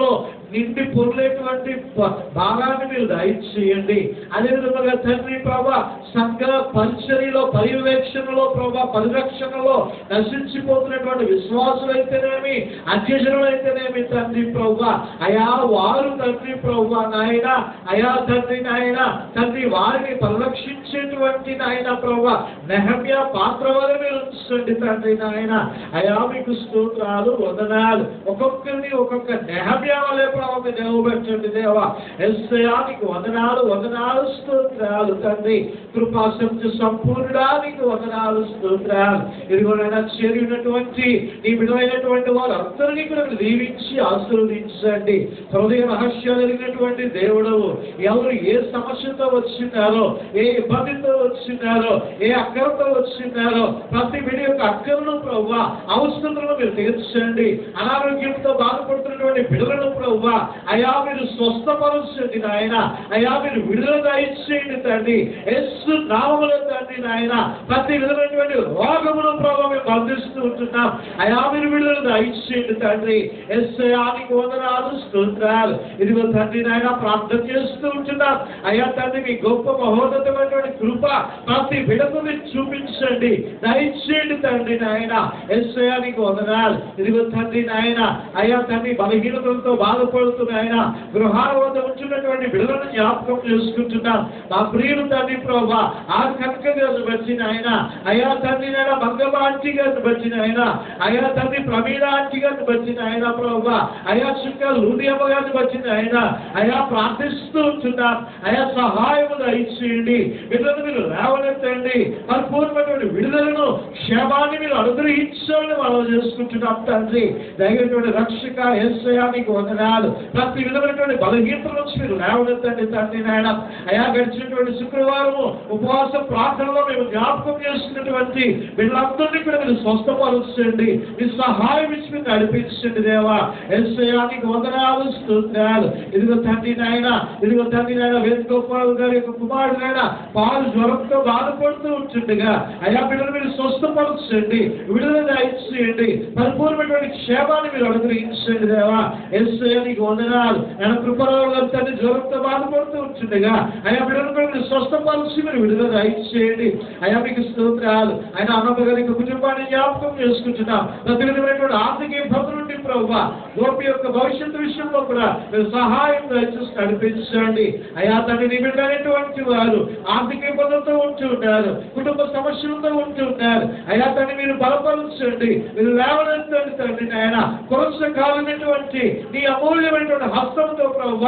నిండి పొరలేటువంటి ప- భాగాన్ని మీరు దయచేయండి అదేవిధంగా తండ్రి ప్రభా సంఘ పరిచర్యలో పర్యవేక్షణలో ప్రభా పరిరక్షణలో నశించిపోతున్నటువంటి విశ్వాసులైతేనేమి అధ్యక్షులైతేనేమి తండ్రి ప్రభా అయా వారు తండ్రి ప్రభా నాయన అయా తండ్రి నాయన తండ్రి వారిని పరిరక్షించేటువంటి నాయన ప్రభా నెహమ్య పాత్ర వల్ల మీరు ఉంచండి తండ్రి నాయన అయా మీకు స్తోత్రాలు వందనాలు ఒక్కొక్కరిని ఒక్కొక్క నెహమ్య వలె ప్రభావ మీరు నిలవబెట్టండి దేవా ఎస్ఐయానికి వందనాలు వందనాలు స్తోత్రాలు తండ్రి కృపాశక్తి సంపూర్ణానికి వందనాలు స్తోత్రాలు ఇదిగోనైనా చేరినటువంటి నీ విధమైనటువంటి వారు అందరినీ కూడా మీరు దీవించి ఆశీర్వదించండి హృదయ రహస్యాలు ఎరిగినటువంటి దేవుడు ఎవరు ఏ సమస్యతో వచ్చినారో ఏ ఇబ్బందితో వచ్చినారో ఏ అక్కరతో వచ్చినారో ప్రతి విడి యొక్క అక్కరను ప్రభు అవసరతలను మీరు తీర్చండి అనారోగ్యంతో బాధపడుతున్నటువంటి బిడ్డలను ప్రభు అయా మీరు స్వస్థపరచండి నాయన అయా మీరు విడుదల దయచేయండి తండ్రి ఎస్సు నామముల తండ్రి నాయన ప్రతి విధమైనటువంటి రోగమును ప్రభావ మేము బంధిస్తూ ఉంటున్నాం అయా మీరు విడుదల దయచేయండి తండ్రి ఎస్ఐయానికి వందనాలు స్తోత్రాలు ఇదిగో తండ్రి నాయన ప్రార్థన చేస్తూ ఉంటున్నాం అయ్యా తండ్రి మీ గొప్ప మహోన్నతమైనటువంటి కృప ప్రతి బిడకు మీరు చూపించండి దయచేయండి తండ్రి నాయన ఎస్ఐయానికి వందనాలు ఇదిగో తండ్రి నాయన అయ్యా తండ్రి బలహీనతలతో బాధపడుతున్న ఆయన గృహాల వద్ద ఉంటున్నటువంటి బిడ్డలను జ్ఞాపకం చేసుకుంటున్నాం మా ప్రియులు తండ్రి ప్రభా ఆ కనక గారిని వచ్చిన ఆయన అయ్యా తండ్రి నాయన మంగళ ఆంటీ గారిని వచ్చిన ఆయన అయ్యా తండ్రి ప్రమీణ ఆంటీ గారిని వచ్చిన ఆయన ప్రభా అయ్యా చుక్క లూడియమ్మ గారిని వచ్చిన ఆయన అయ్యా ప్రార్థిస్తూ ఉంటున్నాం అయ్యా సహాయము దయచేయండి బిడ్డలను మీరు లేవనెత్తండి పరిపూర్ణమైనటువంటి విడుదలను క్షేమాన్ని మీరు అనుగ్రహించాలని మనం చేసుకుంటున్నాం తండ్రి దయటువంటి రక్షక ఏసయానికి వందనాలు ప్రతి విధమైనటువంటి బలహీనతల నుంచి మీరు లేవనెత్తండి తండ్రి నాయన అయా గడిచినటువంటి శుక్రవారము ఉపవాస ప్రార్థనలో మేము జ్ఞాపకం చేసుకున్నటువంటి వీళ్ళందరినీ కూడా మీరు స్వస్థపరచండి మీ సహాయం ఇచ్చి మీరు నడిపించండి దేవా ఎస్ఐయానికి వందనాలు స్తోత్రాలు ఇదిగో తండ్రి నాయన ఇదిగో తండ్రి నాయన వేణుగోపాల్ గారి యొక్క కుమారుడైన పాలు జ్వరంతో బాధపడుతూ ఉంటుండగా అయా బిడ్డలు మీరు స్వస్థపరచండి విడుదల దయచేయండి పరిపూర్ణమైనటువంటి క్షేమాన్ని మీరు అనుగ్రహించండి దేవా ఎస్ఐయానికి వందనాలు ఆయన కృపరావు గారి తండ్రి జ్వరంతో బాధపడుతూ ఉంటుండగా అయా బిడ్డలు కూడా మీరు స్వస్థపరిచి మీరు విడుదల దయచేయండి అయా మీకు స్తోత్రాలు ఆయన అన్నమ్మ గారి యొక్క కుటుంబాన్ని జ్ఞాపకం చేసుకుంటున్నాం ప్రతి విధమైనటువంటి ఆర్థిక ఇబ్బందుల నుండి ప్రభు గోపి యొక్క భవిష్యత్తు విషయంలో కూడా మీరు సహాయం దయచేసి నడిపించండి అయా తండ్రి నిబిడైనటువంటి వారు ఆర్థిక ఇబ్బందులతో ఉంటూ ఉన్నారు కుటుంబ సమస్యలతో ఉంటూ ఉన్నారు అయా తండ్రి మీరు బలపరచండి మీరు లేవనెత్తండి తండ్రి నాయన కొరస కాలమైనటువంటి నీ అమూల్యమైనటువంటి హస్తంతో ప్రభు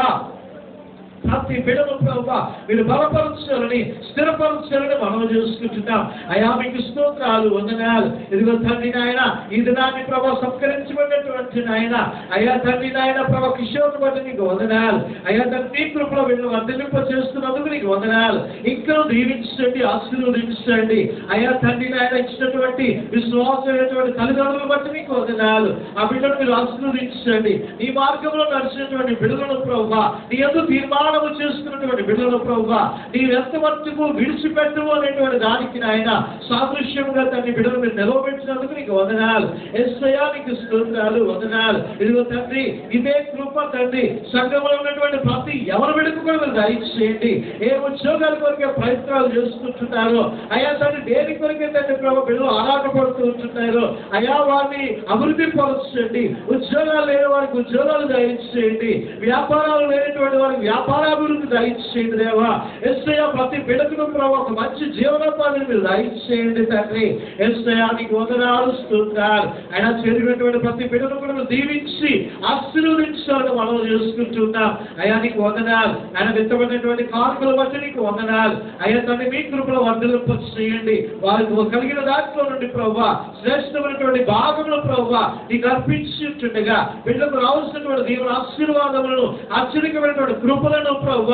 ప్రతి బిడను ప్రభా మీరు బలపరచాలని స్థిరపరచాలని మనం చేసుకుంటున్నాం అయా మీకు స్తోత్రాలు వందనాలు ఇదిగో తండ్రి నాయన ఈ దినాన్ని ప్రభా సంస్కరించబడినటువంటి నాయన అయా తండ్రి నాయన ప్రభా కిషోర్ బట్టి నీకు వందనాలు అయా తండ్రి నీ కృపలో వీళ్ళు వర్ధలింప చేస్తున్నందుకు నీకు వందనాలు ఇంకా దీవించండి ఆశీర్వదించండి అయా తండ్రి నాయన ఇచ్చినటువంటి విశ్వాసమైనటువంటి తల్లిదండ్రులు బట్టి నీకు వందనాలు ఆ బిడ్డను మీరు ఆశీర్వదించండి నీ మార్గంలో నడిచినటువంటి బిడ్డలను ప్రభా నీ ఎందుకు తీర్మానము చేసుకున్నటువంటి బిడ్డలను ప్రభా నీ ఎంత మట్టుకు విడిచిపెట్టము అనేటువంటి దానికి నాయన సాదృశ్యముగా తన బిడ్డలు మీరు నిలవబెట్టినందుకు నీకు వందనాలు ఎస్ఐయా నీకు స్తోత్రాలు వందనాలు ఇదిగో తండ్రి ఇదే కృప తండ్రి సంఘంలో ఉన్నటువంటి ప్రతి ఎవరి బిడ్డకు కూడా మీరు దయచేయండి ఏ ఉద్యోగాల కొరకే ప్రయత్నాలు చేసుకుంటున్నారో అయా తండ్రి దేని కొరకే తండ్రి ప్రభు బిడ్డలు ఆరాటపడుతూ ఉంటున్నారో అయా వారిని అభివృద్ధి పరచండి ఉద్యోగాలు లేని వారికి ఉద్యోగాలు దయచేయండి వ్యాపారాలు లేనటువంటి వారికి వ్యాపారాభివృద్ధి దయచేయండి దేవా ఎస్ఐ ప్రతి బిడకును ప్రభు ఒక మంచి జీవనోపాధిని మీరు దయచేయండి తండ్రి ఎస్ఐ నీకు వందనాలు స్తోత్రాలు ఆయన చేరినటువంటి ప్రతి బిడను కూడా మీరు దీవించి ఆశీర్వదించాలని మనం చేసుకుంటున్నాం అయా నీకు వందనాలు ఆయన విత్తబడినటువంటి కానుకల బట్టి నీకు వందనాలు అయ్యా తండ్రి మీ కృపలో వర్ధలింప చేయండి వారికి కలిగిన దాంట్లో నుండి ప్రభా శ్రేష్టమైనటువంటి భాగంలో ప్రభా నీకు అర్పించుంటుండగా బిడ్డకు రావాల్సినటువంటి దేవుని ఆశీర్వాదములను అత్యధికమైనటువంటి కృపలను ప్రభా మీరు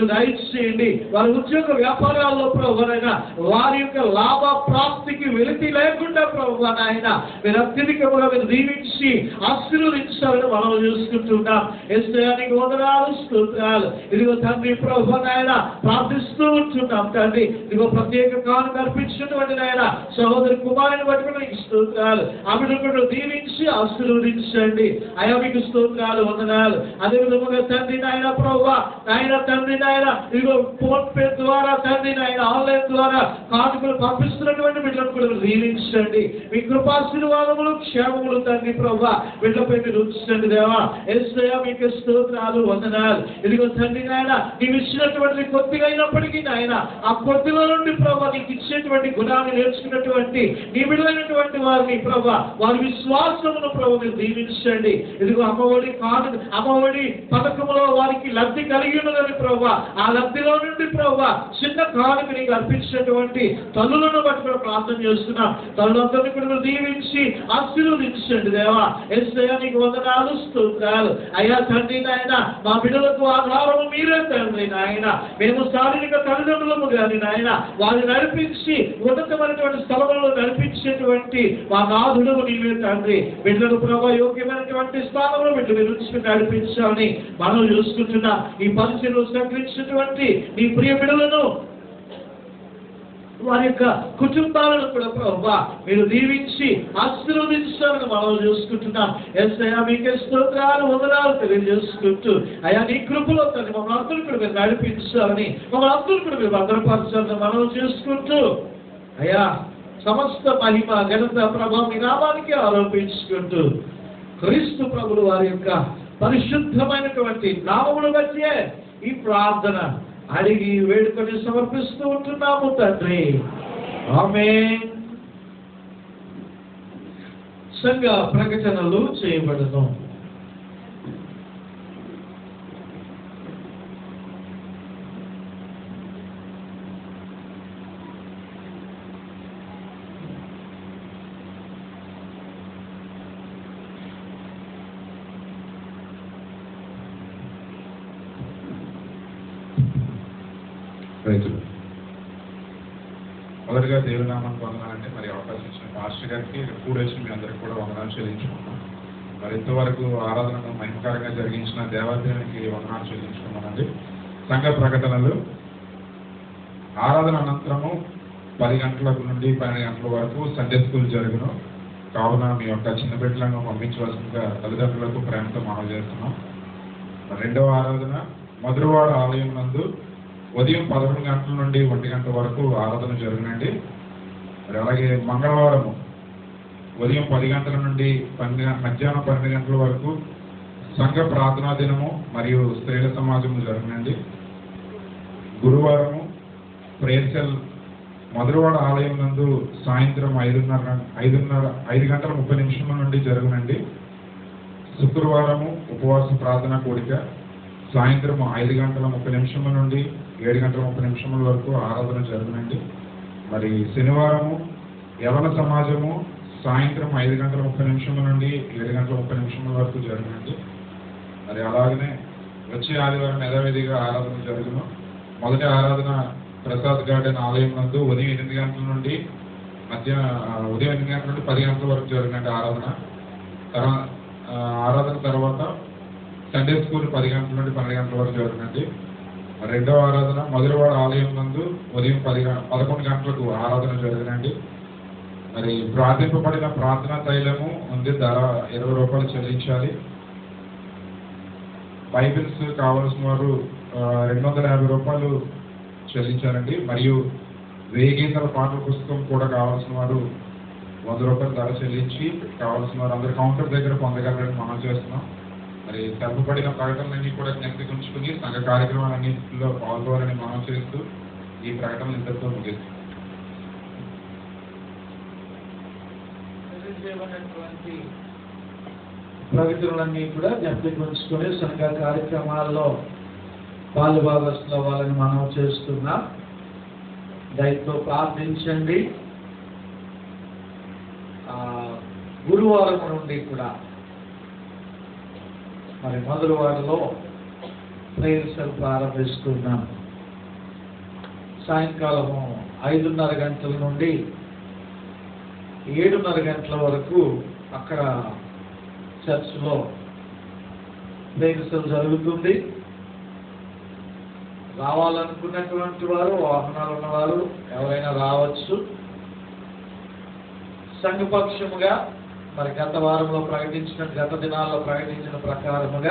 దయచేయండి వారి ఉద్యోగ వ్యాపారాల్లో ప్రభునైనా వారి యొక్క లాభ ప్రాప్తికి వెలితి లేకుండా ప్రభు నాయన మీరు అత్యధికంగా మీరు దీవించి ఆశీర్వదించాలని మనం చూసుకుంటున్నాం ఎస్ఐనికి వందనాలు స్తోత్రాలు ఇదిగో తండ్రి ప్రభు నాయన ప్రార్థిస్తూ ఉంటున్నాం తండ్రి ఇదిగో ప్రత్యేక కాను కల్పించినటువంటి నాయన సహోదరి కుమారుని బట్టి కూడా నీకు స్తోత్రాలు ఆమెను కూడా దీవించి ఆశీర్వదించండి అయా మీకు స్తోత్రాలు వందనాలు అదే విధముగా తండ్రి నాయన ప్రభు నాయన తండ్రి నాయన ఇదిగో ఫోన్ పే ద్వారా తండ్రి నాయన ఆన్లైన్ ద్వారా కానుకలు పంపిస్తున్నటువంటి బిడ్డలను కూడా మీరు దీవించండి మీ కృపాశీర్వాదములు క్షేమములు తండ్రి ప్రభు బిడ్డలపై మీరు ఉంచండి దేవా ఎస్ఐ మీకు స్తోత్రాలు వందనాలు ఇదిగో తండ్రి నాయన నీవు ఇచ్చినటువంటి కొద్దిగా అయినప్పటికీ నాయన ఆ కొద్దిలో నుండి ప్రభు నీకు ఇచ్చేటువంటి గుణాన్ని నేర్చుకున్నటువంటి నీ బిడ్డలైనటువంటి వారిని ప్రభు వారి విశ్వాసమును ప్రభు మీరు దీవించండి ఇదిగో అమ్మఒడి కాదు అమ్మఒడి పథకంలో వారికి లబ్ధి కలిగి ఉన్నదని ప్రభు ఆ లబ్ధిలో నుండి ప్రభు చిన్న కానుక నీకు అర్పించినటువంటి తల్లులను బట్టి కూడా ప్రార్థన చేస్తున్నాం తల్లులందరినీ కూడా మీరు దీవించి ఆశీర్వదించండి దేవా ఎస్ఐ నీకు వందనాలు స్తోత్రాలు అయ్యా తండ్రి నాయన మా బిడ్డలకు ఆధారము మీరే తండ్రి నాయన మేము శారీరక తల్లిదండ్రులము కానీ నాయన వారిని నడిపించి ఉన్నతమైనటువంటి స్థలంలో నడిపించేటువంటి మా నాథుడు నీవే తండ్రి బిడ్డలకు ప్రభావ యోగ్యమైనటువంటి స్థానంలో బిడ్డ మీరు ఉంచుకుని నడిపించాలని మనం చూసుకుంటున్నా ఈ పరిచయం సహకరించినటువంటి నీ ప్రియ బిడ్డలను వారి యొక్క కుటుంబాలను కూడా ప్రభావ మీరు దీవించి ఆశీర్వదించాలని మనం చూసుకుంటున్నాం ఎస్ఐ మీకే స్తోత్రాలు వందనాలు తెలియజేసుకుంటూ అయా నీ కృపలో తను మమ్మల్ని అందరూ కూడా మీరు నడిపించాలని మమ్మల్ని అందరూ కూడా మీరు భద్రపరచాలని మనం చేసుకుంటూ అయా సమస్త మహిమ ఘనత ప్రభావం మీ నామానికి ఆరోపించుకుంటూ క్రీస్తు ప్రభులు వారి యొక్క పరిశుద్ధమైనటువంటి నామమును బట్టే ఈ ప్రార్థన అడిగి వేడుకొని సమర్పిస్తూ ఉంటున్నాము తండ్రి ఆమె సంఘ ప్రకటనలు చేయబడను రైతులు మొదటిగా దేవుని నామానికి వందనాలంటే మరి అవకాశం ఇచ్చిన పాస్టర్ గారికి టూ డేస్ మీ అందరికి కూడా వందనాలు చెల్లించుకున్నాం మరి ఇంతవరకు ఆరాధనను మహిమకరంగా జరిగించిన దేవాదేవునికి వందనాలు చెల్లించుకున్నామండి సంఘ ప్రకటనలు ఆరాధన అనంతరము పది గంటల నుండి పన్నెండు గంటల వరకు సండే స్కూల్ జరుగును కావున మీ యొక్క చిన్న బిడ్డలను పంపించవలసిందిగా తల్లిదండ్రులకు ప్రేమతో మనవి చేస్తున్నాం రెండవ ఆరాధన మధురవాడ ఆలయం నందు ఉదయం పదకొండు గంటల నుండి ఒంటి గంట వరకు ఆరాధన జరుగునండి మరి అలాగే మంగళవారం ఉదయం పది గంటల నుండి పన్నెండు మధ్యాహ్నం పన్నెండు గంటల వరకు సంఘ ప్రార్థనా దినము మరియు స్త్రీల సమాజము జరుగునండి గురువారము ప్రేర్సెల్ మధురవాడ ఆలయం నందు సాయంత్రం ఐదున్నర ఐదున్నర ఐదు గంటల ముప్పై నిమిషముల నుండి జరుగునండి శుక్రవారము ఉపవాస ప్రార్థన కూడిక సాయంత్రం ఐదు గంటల ముప్పై నిమిషముల నుండి ఏడు గంటల ముప్పై నిమిషముల వరకు ఆరాధన జరుగునండి మరి శనివారము యవన సమాజము సాయంత్రం ఐదు గంటల ముప్పై నిమిషముల నుండి ఏడు గంటల ముప్పై నిమిషముల వరకు జరుగునండి మరి అలాగనే వచ్చే ఆదివారం యథావిధిగా ఆరాధన జరుగును మొదటి ఆరాధన ప్రసాద్ గార్డెన్ ఆలయం నందు ఉదయం ఎనిమిది గంటల నుండి మధ్య ఆ, ఉదయం ఎనిమిది గంటల నుండి పది గంటల వరకు జరిగినట్టు ఆరాధన తర్వా- ఆ, ఆరాధన తర్వాత సండే స్కూల్ పది గంటల నుండి పన్నెండు గంటల వరకు జరుగుతుంది రెండవ ఆరాధన మధురవాడ ఆలయం నందు ఉదయం పది గ- పదకొండు గంటలకు ఆరాధన జరుగునండి మరి ప్రార్థింపబడిన ప్రార్థనా తైలము ఉంది ధర ఇరవై రూపాయలు చెల్లించాలి బైబిల్స్ కావాల్సిన వారు ఆ, రెండు వందల యాభై రూపాయలు చెల్లించాలండి మరియు వెయ్యి గీతల పాటల పుస్తకం కూడా కావాల్సిన వారు వంద రూపాయలు ధర చెల్లించి కావాల్సిన వారు అందరు కౌంటర్ దగ్గర పొందగలరని మనం చేస్తున్నాం మరి తప్పుపడిన ప్రకటనలన్నీ కూడా జ్ఞప్తికి ఉంచుకుని సంఘ కార్యక్రమాలన్నింటిలో పాల్గొవాలని మనం చేస్తూ ఈ ప్రకటనలు ఇంతటితో ముగిస్తున్నాం తెలియజేయబడినటువంటి ప్రకటనలన్నీ కూడా జ్ఞప్తికి ఉంచుకొని సంఘ కార్యక్రమాల్లో పాలు భాగస్లో వాళ్ళని మనం చేస్తున్నాం దయతో ప్రార్థించండి ఆ, గురువారం నుండి కూడా మరి మొదలువాడలో ప్రేయర్స్ ప్రారంభిస్తున్నాం సాయంకాలము ఐదున్నర గంటల నుండి ఏడున్నర గంటల వరకు అక్కడ చర్చ్లో ప్రేమిసలు జరుగుతుంది రావాలనుకున్నటువంటి వారు వాహనాలు ఉన్నవారు ఎవరైనా రావచ్చు సంఘపక్షముగా మరి గత వారంలో ప్రకటించిన గత దినాల్లో ప్రకటించిన ప్రకారముగా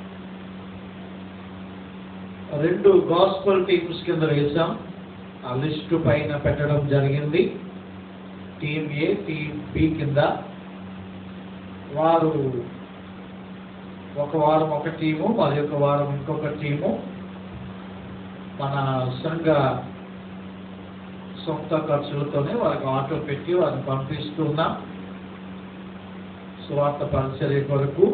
రెండు గాస్పల్ టీమ్స్ కింద వేసాం ఆ లిస్టు పైన పెట్టడం జరిగింది టీమ్ ఏ టీమ్ బి కింద వారు ఒక వారం ఒక టీము మరి ఒక వారం ఇంకొక టీము మన సంఘ సొంత ఖర్చులతోనే వారికి ఆటో పెట్టి వారిని పంపిస్తున్నాం స్వార్థ పరిచర్య కొరకు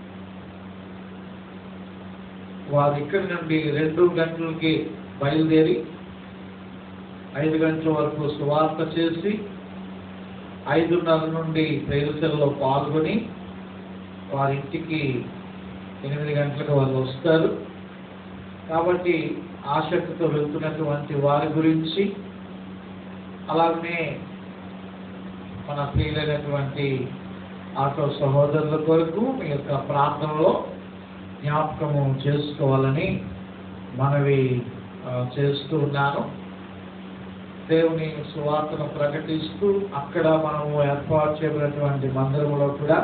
వారు ఇక్కడి నుండి రెండు గంటలకి బయలుదేరి ఐదు గంటల వరకు సువార్త చేసి ఐదున్నర నుండి ప్రేరుసల్లో పాల్గొని వారింటికి ఎనిమిది గంటలకు వాళ్ళు వస్తారు కాబట్టి ఆసక్తితో వెళ్తున్నటువంటి వారి గురించి అలాగనే మన ప్రియులైనటువంటి ఆటో సహోదరుల కొరకు మీ యొక్క ప్రాంతంలో జ్ఞాపకము చేసుకోవాలని మనవి ఆ, చేస్తూ ఉన్నాను దేవుని సువార్తను ప్రకటిస్తూ అక్కడ మనము ఏర్పాటు చేయబడినటువంటి మందిరంలో కూడా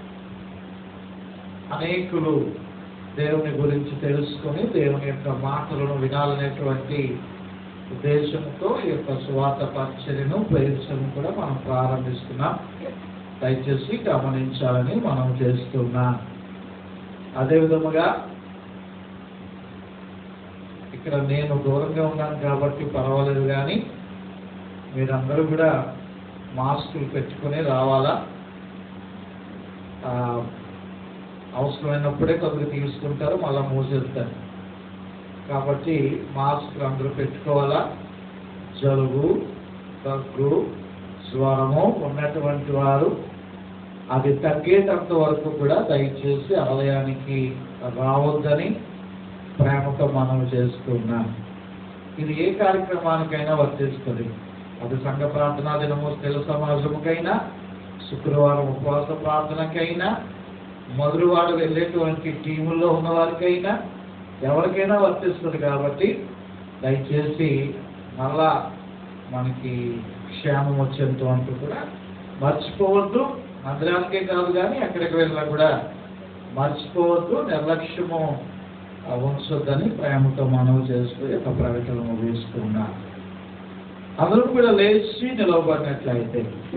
అనేకులు దేవుని గురించి తెలుసుకొని దేవుని యొక్క మాటలను వినాలనేటువంటి ఉద్దేశంతో ఈ యొక్క సువార్త పరిచర్యను ప్రయత్నం కూడా మనం ప్రారంభిస్తున్నాం దయచేసి గమనించాలని మనం చేస్తున్నాం అదే విధముగా ఇక్కడ నేను దూరంగా ఉన్నాను కాబట్టి పర్వాలేదు కానీ మీరందరూ కూడా మాస్కులు పెట్టుకొని రావాలా ఆ, అవసరమైనప్పుడే కొద్దిగా తీసుకుంటారు మళ్ళీ మూసేస్తారు కాబట్టి మాస్కులు అందరూ పెట్టుకోవాలా జలుబు దగ్గు స్వరము ఉన్నటువంటి వారు అది తగ్గేటంత వరకు కూడా దయచేసి ఆలయానికి రావద్దని ప్రేమతో మనం చేస్తున్నాం ఇది ఏ కార్యక్రమానికైనా వర్తిస్తుంది అది సంఘ ప్రార్థనా దినము స్థిర సమాజముకైనా శుక్రవారం ఉపవాస ప్రార్థనకైనా మొదలువాడు వెళ్ళేటువంటి టీముల్లో ఉన్న వారికైనా ఎవరికైనా వర్తిస్తుంది కాబట్టి దయచేసి మళ్ళా మనకి క్షేమం వచ్చేంత వరకు కూడా మర్చిపోవద్దు మందిరానికే కాదు కానీ ఎక్కడికి వెళ్ళినా కూడా మర్చిపోవద్దు నిర్లక్ష్యము ఆ, ఉంచొద్దని ప్రేమతో మనవి చేస్తూ ఈ యొక్క ప్రకటన ముగిస్తున్నా అందరూ కూడా లేచి నిలవబడినట్లయితే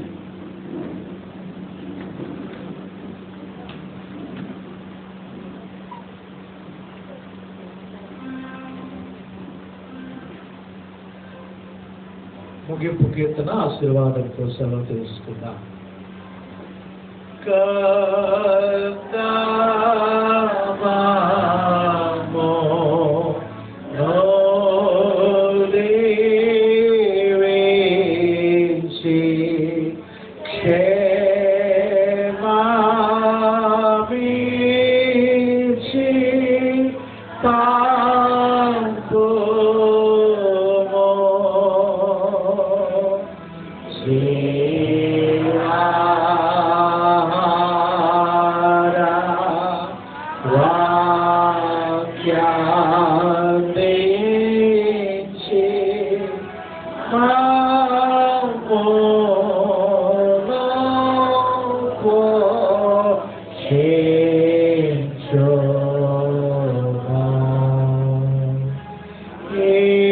ముగింపు కీర్తన ఆశీర్వాదంతో సెలవు తెలుసుకుందాం కర్తమో నోలివేసి క్షేమాభిషి పంపుమో Yeah.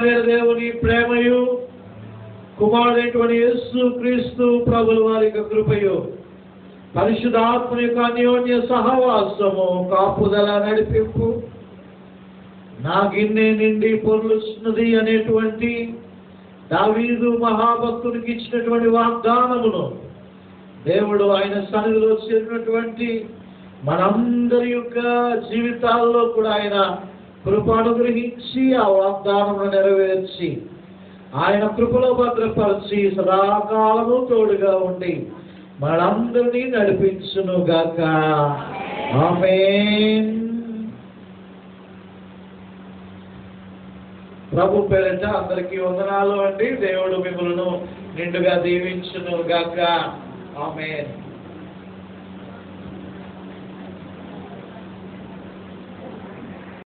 తండ్రి దేవుని ప్రేమయు కుమారుడైనటువంటి యేసు క్రీస్తు ప్రభుల వారి యొక్క కృపయు పరిశుధాత్మ యొక్క అన్యోన్య సహవాసము కాపుదల నడిపింపు నా గిన్నె నిండి పొర్లుచున్నది అనేటువంటి దావీదు మహాభక్తునికి ఇచ్చినటువంటి వాగ్దానమును దేవుడు ఆయన సన్నిధిలో చేరినటువంటి మనందరి యొక్క జీవితాల్లో కూడా ఆయన కృప అనుగ్రహించి ఆ వాగ్దానమును నెరవేర్చి ఆయన కృపలో భద్రపరిచి సదాకాలము తోడుగా ఉండి మనందరినీ నడిపించును గాక ఆమేన్ ప్రభు పేరిట అందరికీ వందనాలు అండి దేవుడు మిమ్మల్ని నిండుగా దీవించును గాక ఆమేన్